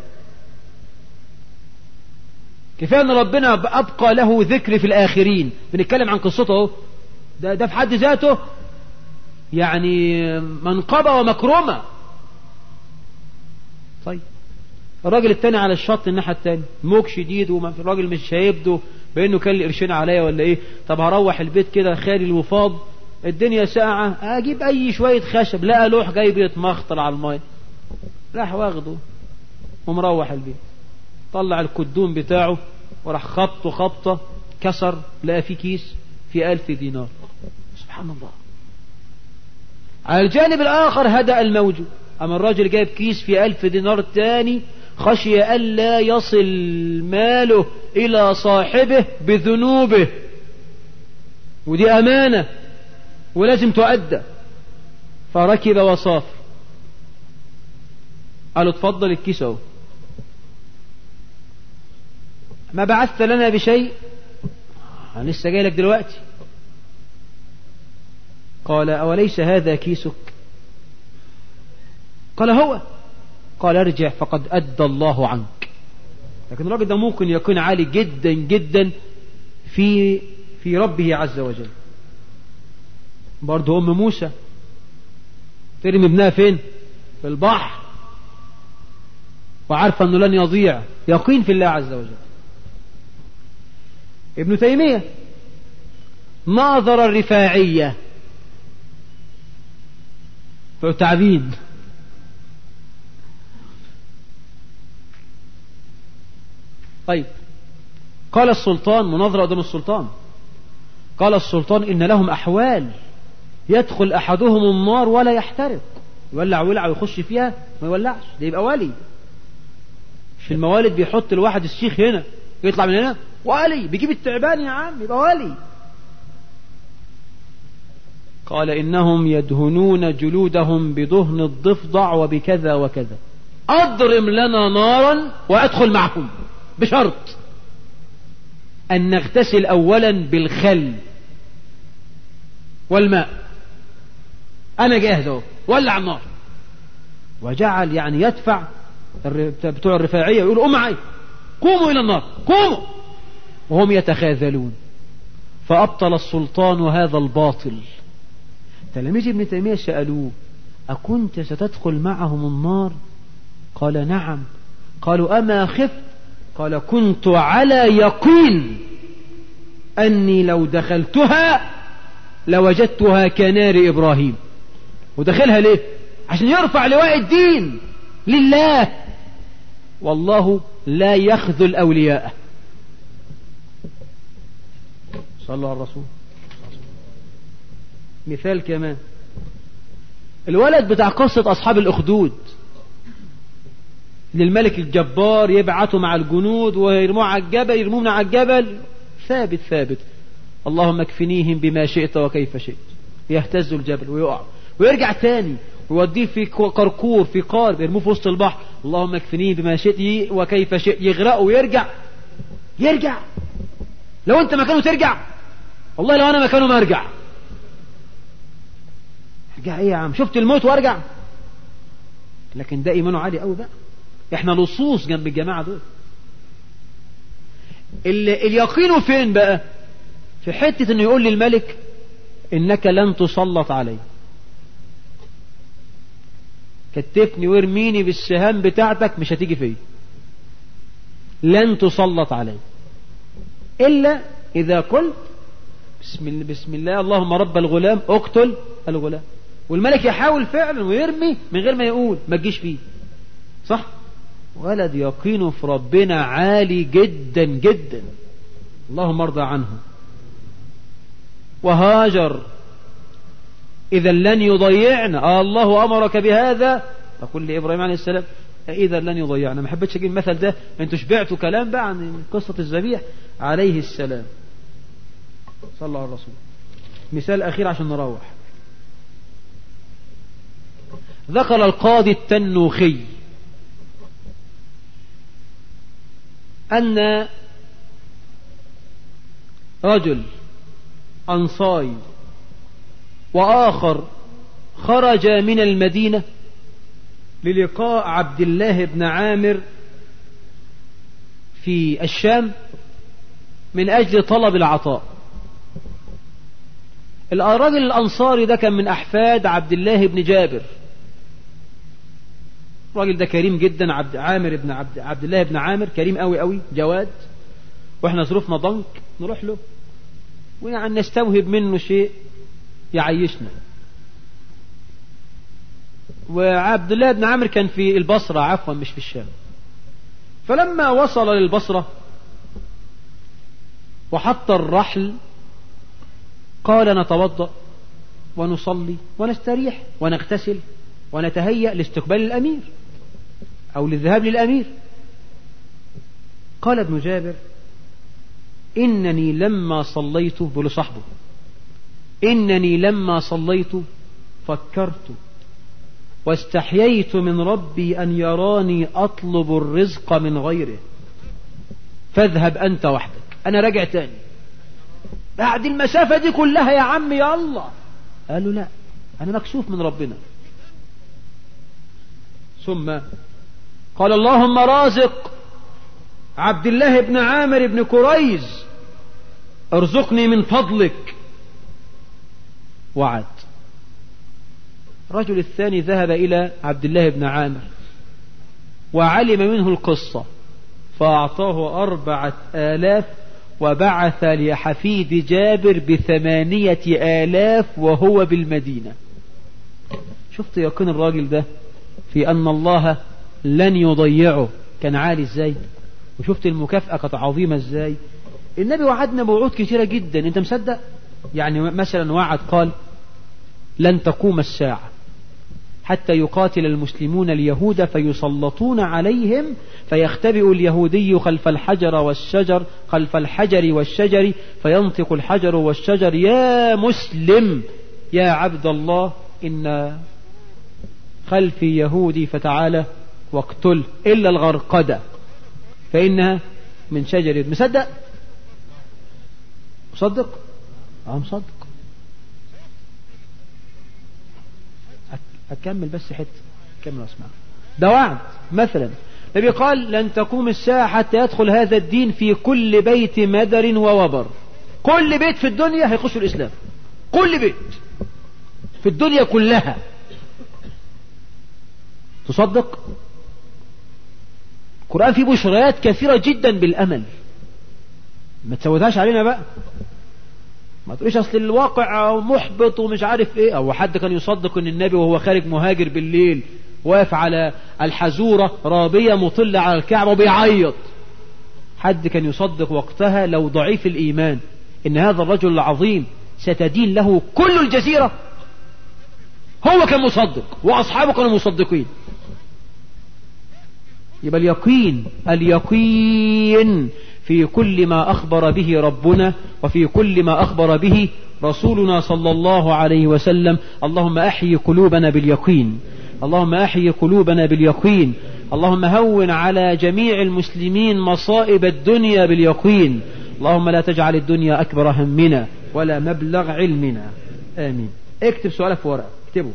S1: كفايه ان ربنا ابقى له ذكر في الاخرين بنتكلم عن قصته اهو ده ده في حد ذاته يعني منقبه ومكرمه طيب الراجل التاني على الشط الناحية التانية موج شديد والراجل مش هيبدو بانه كان لي قرشين عليا ولا ايه طب هروح البيت كده خالي الوفاض الدنيا ساعة اجيب اي شوية خشب لقى لوح جاي بيتمخطر على الماء راح واخده ومروح البيت طلع الكدوم بتاعه وراح خبطه خبطة كسر لقى فيه كيس في ألف دينار سبحان الله على الجانب الآخر هدأ الموجود أما الراجل جايب كيس في ألف دينار تاني خشي ألا يصل ماله إلى صاحبه بذنوبه ودي أمانة ولازم تؤدى فركب وصافر قالوا اتفضل الكيس اهو ما بعثت لنا بشيء أنا لسه جاي لك دلوقتي قال أوليس هذا كيسك قال هو قال ارجع فقد أدى الله عنك لكن الراجل ده ممكن يكون عالي جدا جدا في في ربه عز وجل برضه أم موسى ترمي ابنها فين في البحر وعارفة أنه لن يضيع يقين في الله عز وجل ابن تيمية ناظر الرفاعية تعبين طيب قال السلطان مناظرة قدام السلطان قال السلطان إن لهم أحوال يدخل أحدهم النار ولا يحترق يولع ولع ويخش فيها ما يولعش ده يبقى ولي في الموالد بيحط الواحد الشيخ هنا يطلع من هنا ولي بيجيب التعبان يا عم يبقى ولي قال إنهم يدهنون جلودهم بدهن الضفدع وبكذا وكذا أضرم لنا نارا وأدخل معهم بشرط أن نغتسل أولا بالخل والماء أنا جاهز أهو ولع النار وجعل يعني يدفع بتوع الرفاعية يقولوا قوم معي قوموا إلى النار قوموا وهم يتخاذلون فأبطل السلطان هذا الباطل تلاميذ ابن تيمية سألوه أكنت ستدخل معهم النار قال نعم قالوا أما خفت قال كنت على يقين أني لو دخلتها لوجدتها كنار إبراهيم ودخلها ليه عشان يرفع لواء الدين لله والله لا يخذل أولياءه صلوا على الرسول مثال كمان الولد بتاع قصة أصحاب الأخدود للملك الجبار يبعثوا مع الجنود ويرموه على الجبل يرمونا على الجبل ثابت ثابت اللهم اكفنيهم بما شئت وكيف شئت يهتز الجبل ويقع ويرجع تاني ويوديه في قرقور في قارب يرموه في وسط البحر اللهم اكفنيه بما شئت وكيف شئت يغرقه ويرجع يرجع لو انت مكانه ترجع والله لو انا مكانه ما ارجع ارجع ايه يا عم شفت الموت وارجع لكن ده ايمانه عالي قوي بقى احنا لصوص جنب الجماعة دول اليقين فين بقى في حتة انه يقول للملك انك لن تسلط علي كتفني وارميني بالسهام بتاعتك مش هتيجي فيا لن تسلط علي إلا إذا قلت بسم الله, بسم الله اللهم رب الغلام اقتل الغلام والملك يحاول فعلا ويرمي من غير ما يقول ما تجيش فيه صح ولد يقينه في ربنا عالي جدا جدا اللهم ارضى عنه وهاجر إذا لن يضيعنا آه الله أمرك بهذا فقل لإبراهيم عليه السلام إذا لن يضيعنا ما حبيتش أجيب المثل ده أنتوا شبعتوا كلام بقى عن قصة الذبيح عليه السلام صلى الله على الرسول مثال أخير عشان نروح ذكر القاضي التنوخي أن رجل أنصاري وآخر خرج من المدينة للقاء عبد الله بن عامر في الشام من أجل طلب العطاء الراجل الأنصاري ده كان من أحفاد عبد الله بن جابر الراجل ده كريم جدا عبد عامر بن عبد, عبد الله بن عامر كريم قوي قوي جواد واحنا ظروفنا ضنك نروح له ويعني نستوهب منه شيء يعيشنا وعبد الله بن عمرو كان في البصرة عفوا مش في الشام فلما وصل للبصرة وحط الرحل قال نتوضأ ونصلي ونستريح ونغتسل ونتهيأ لاستقبال الأمير أو للذهاب للأمير قال ابن جابر إنني لما صليت بقول صاحبه إنني لما صليت فكرت واستحييت من ربي أن يراني أطلب الرزق من غيره فاذهب أنت وحدك أنا راجع تاني بعد المسافة دي كلها يا عم يا الله قال له لا أنا مكسوف من ربنا ثم قال اللهم رازق عبد الله بن عامر بن كريز ارزقني من فضلك وعد الرجل الثاني ذهب إلى عبد الله بن عامر وعلم منه القصة فأعطاه أربعة آلاف وبعث لحفيد جابر بثمانية آلاف وهو بالمدينة شفت يقين الراجل ده في أن الله لن يضيعه كان عالي ازاي وشفت المكافأة كانت عظيمة ازاي النبي وعدنا بوعود كثيرة جدا انت مصدق يعني مثلا وعد قال لن تقوم الساعة حتى يقاتل المسلمون اليهود فيسلطون عليهم فيختبئ اليهودي خلف الحجر والشجر خلف الحجر والشجر فينطق الحجر والشجر يا مسلم يا عبد الله إن خلفي يهودي فتعالى واقتل إلا الغرقدة فإنها من شجر مصدق مصدق اه مصدق أكمل بس حتة كمل أسمع ده وعد مثلا النبي قال لن تقوم الساعة حتى يدخل هذا الدين في كل بيت مدر ووبر كل بيت في الدنيا هيخش الإسلام كل بيت في الدنيا كلها تصدق القرآن فيه بشريات كثيرة جدا بالأمل ما تسودهاش علينا بقى ما تقوليش اصل الواقع محبط ومش عارف ايه او حد كان يصدق ان النبي وهو خارج مهاجر بالليل واقف على الحزورة رابية مطلة على الكعبة وبيعيط حد كان يصدق وقتها لو ضعيف الإيمان إن هذا الرجل العظيم ستدين له كل الجزيرة هو كان مصدق وأصحابه كانوا مصدقين يبقى اليقين اليقين في كل ما أخبر به ربنا وفي كل ما أخبر به رسولنا صلى الله عليه وسلم اللهم أحيي قلوبنا باليقين اللهم أحيي قلوبنا باليقين اللهم هون على جميع المسلمين مصائب الدنيا باليقين اللهم لا تجعل الدنيا أكبر همنا ولا مبلغ علمنا آمين اكتب سؤالك في ورقة اكتبه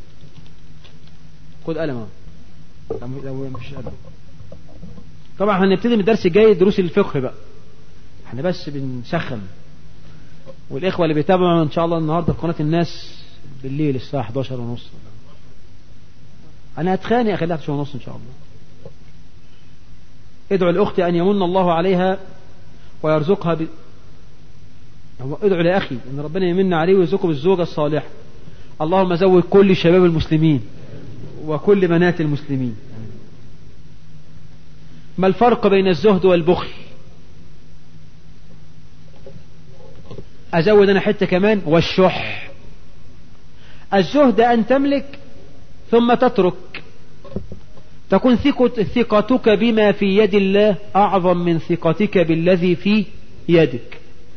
S1: خد قلم لو مش قلم طبعا هنبتدي من الدرس الجاي دروس الفقه بقى احنا بس بنسخن والاخوه اللي بيتابعوا ان شاء الله النهارده في قناه الناس بالليل الساعه 11 ونص انا هتخانق اخليها 11 ونص ان شاء الله ادعو لاختي ان يمن الله عليها ويرزقها ب... ادعو لاخي ان ربنا يمن عليه ويرزقه بالزوجه الصالحه اللهم زوج كل شباب المسلمين وكل بنات المسلمين ما الفرق بين الزهد والبخل أزود أنا حتة كمان والشح الزهد أن تملك ثم تترك تكون ثقتك بما في يد الله أعظم من ثقتك بالذي في يدك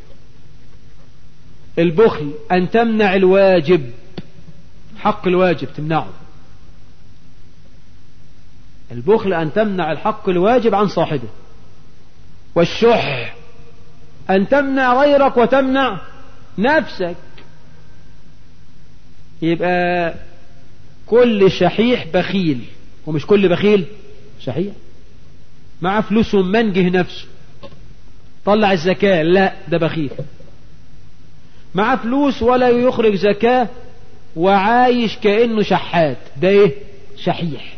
S1: البخل أن تمنع الواجب حق الواجب تمنعه البخل أن تمنع الحق الواجب عن صاحبه والشح أن تمنع غيرك وتمنع نفسك يبقى كل شحيح بخيل ومش كل بخيل شحيح مع فلوسه منجه نفسه طلع الزكاة لا ده بخيل مع فلوس ولا يخرج زكاة وعايش كأنه شحات ده ايه شحيح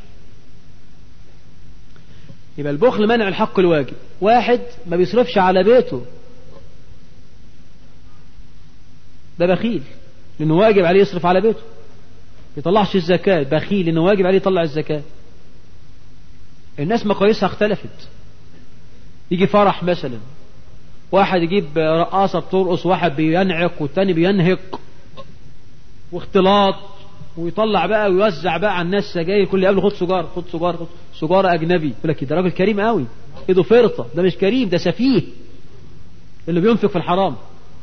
S1: يبقى البخل منع الحق الواجب واحد ما بيصرفش على بيته ده بخيل لأنه واجب عليه يصرف على بيته يطلعش الزكاة بخيل لأنه واجب عليه يطلع الزكاة الناس مقاييسها اختلفت يجي فرح مثلا واحد يجيب رقاصة بترقص واحد بينعق والتاني بينهق واختلاط ويطلع بقى ويوزع بقى على الناس سجاير كل يقابله خد سجارة خد سجارة خد سجارة أجنبي يقول لك ده راجل كريم قوي ايده فرطة ده مش كريم ده سفيه اللي بينفق في الحرام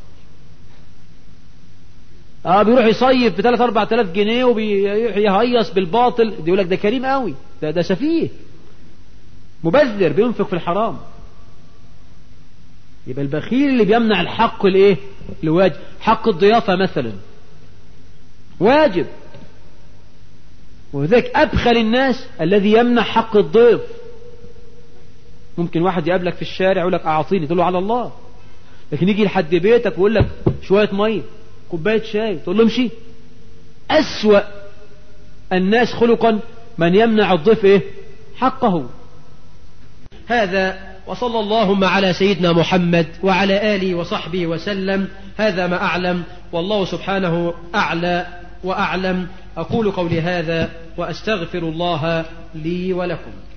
S1: اه بيروح يصيف ب 3 4000 جنيه وبيهيص بالباطل ده يقول لك ده كريم قوي ده ده سفيه مبذر بينفق في الحرام يبقى البخيل اللي بيمنع الحق الايه الواجب حق الضيافة مثلا واجب وذلك أبخل الناس الذي يمنع حق الضيف ممكن واحد يقابلك في الشارع يقول لك أعطيني تقول له على الله لكن يجي لحد بيتك ويقول لك شوية مية كوباية شاي تقول له امشي أسوأ الناس خلقا من يمنع الضيف إيه حقه
S2: هذا وصلى اللهم على سيدنا محمد وعلى آله وصحبه وسلم هذا ما أعلم والله سبحانه أعلى وأعلم أقول قولي هذا وأستغفر الله لي ولكم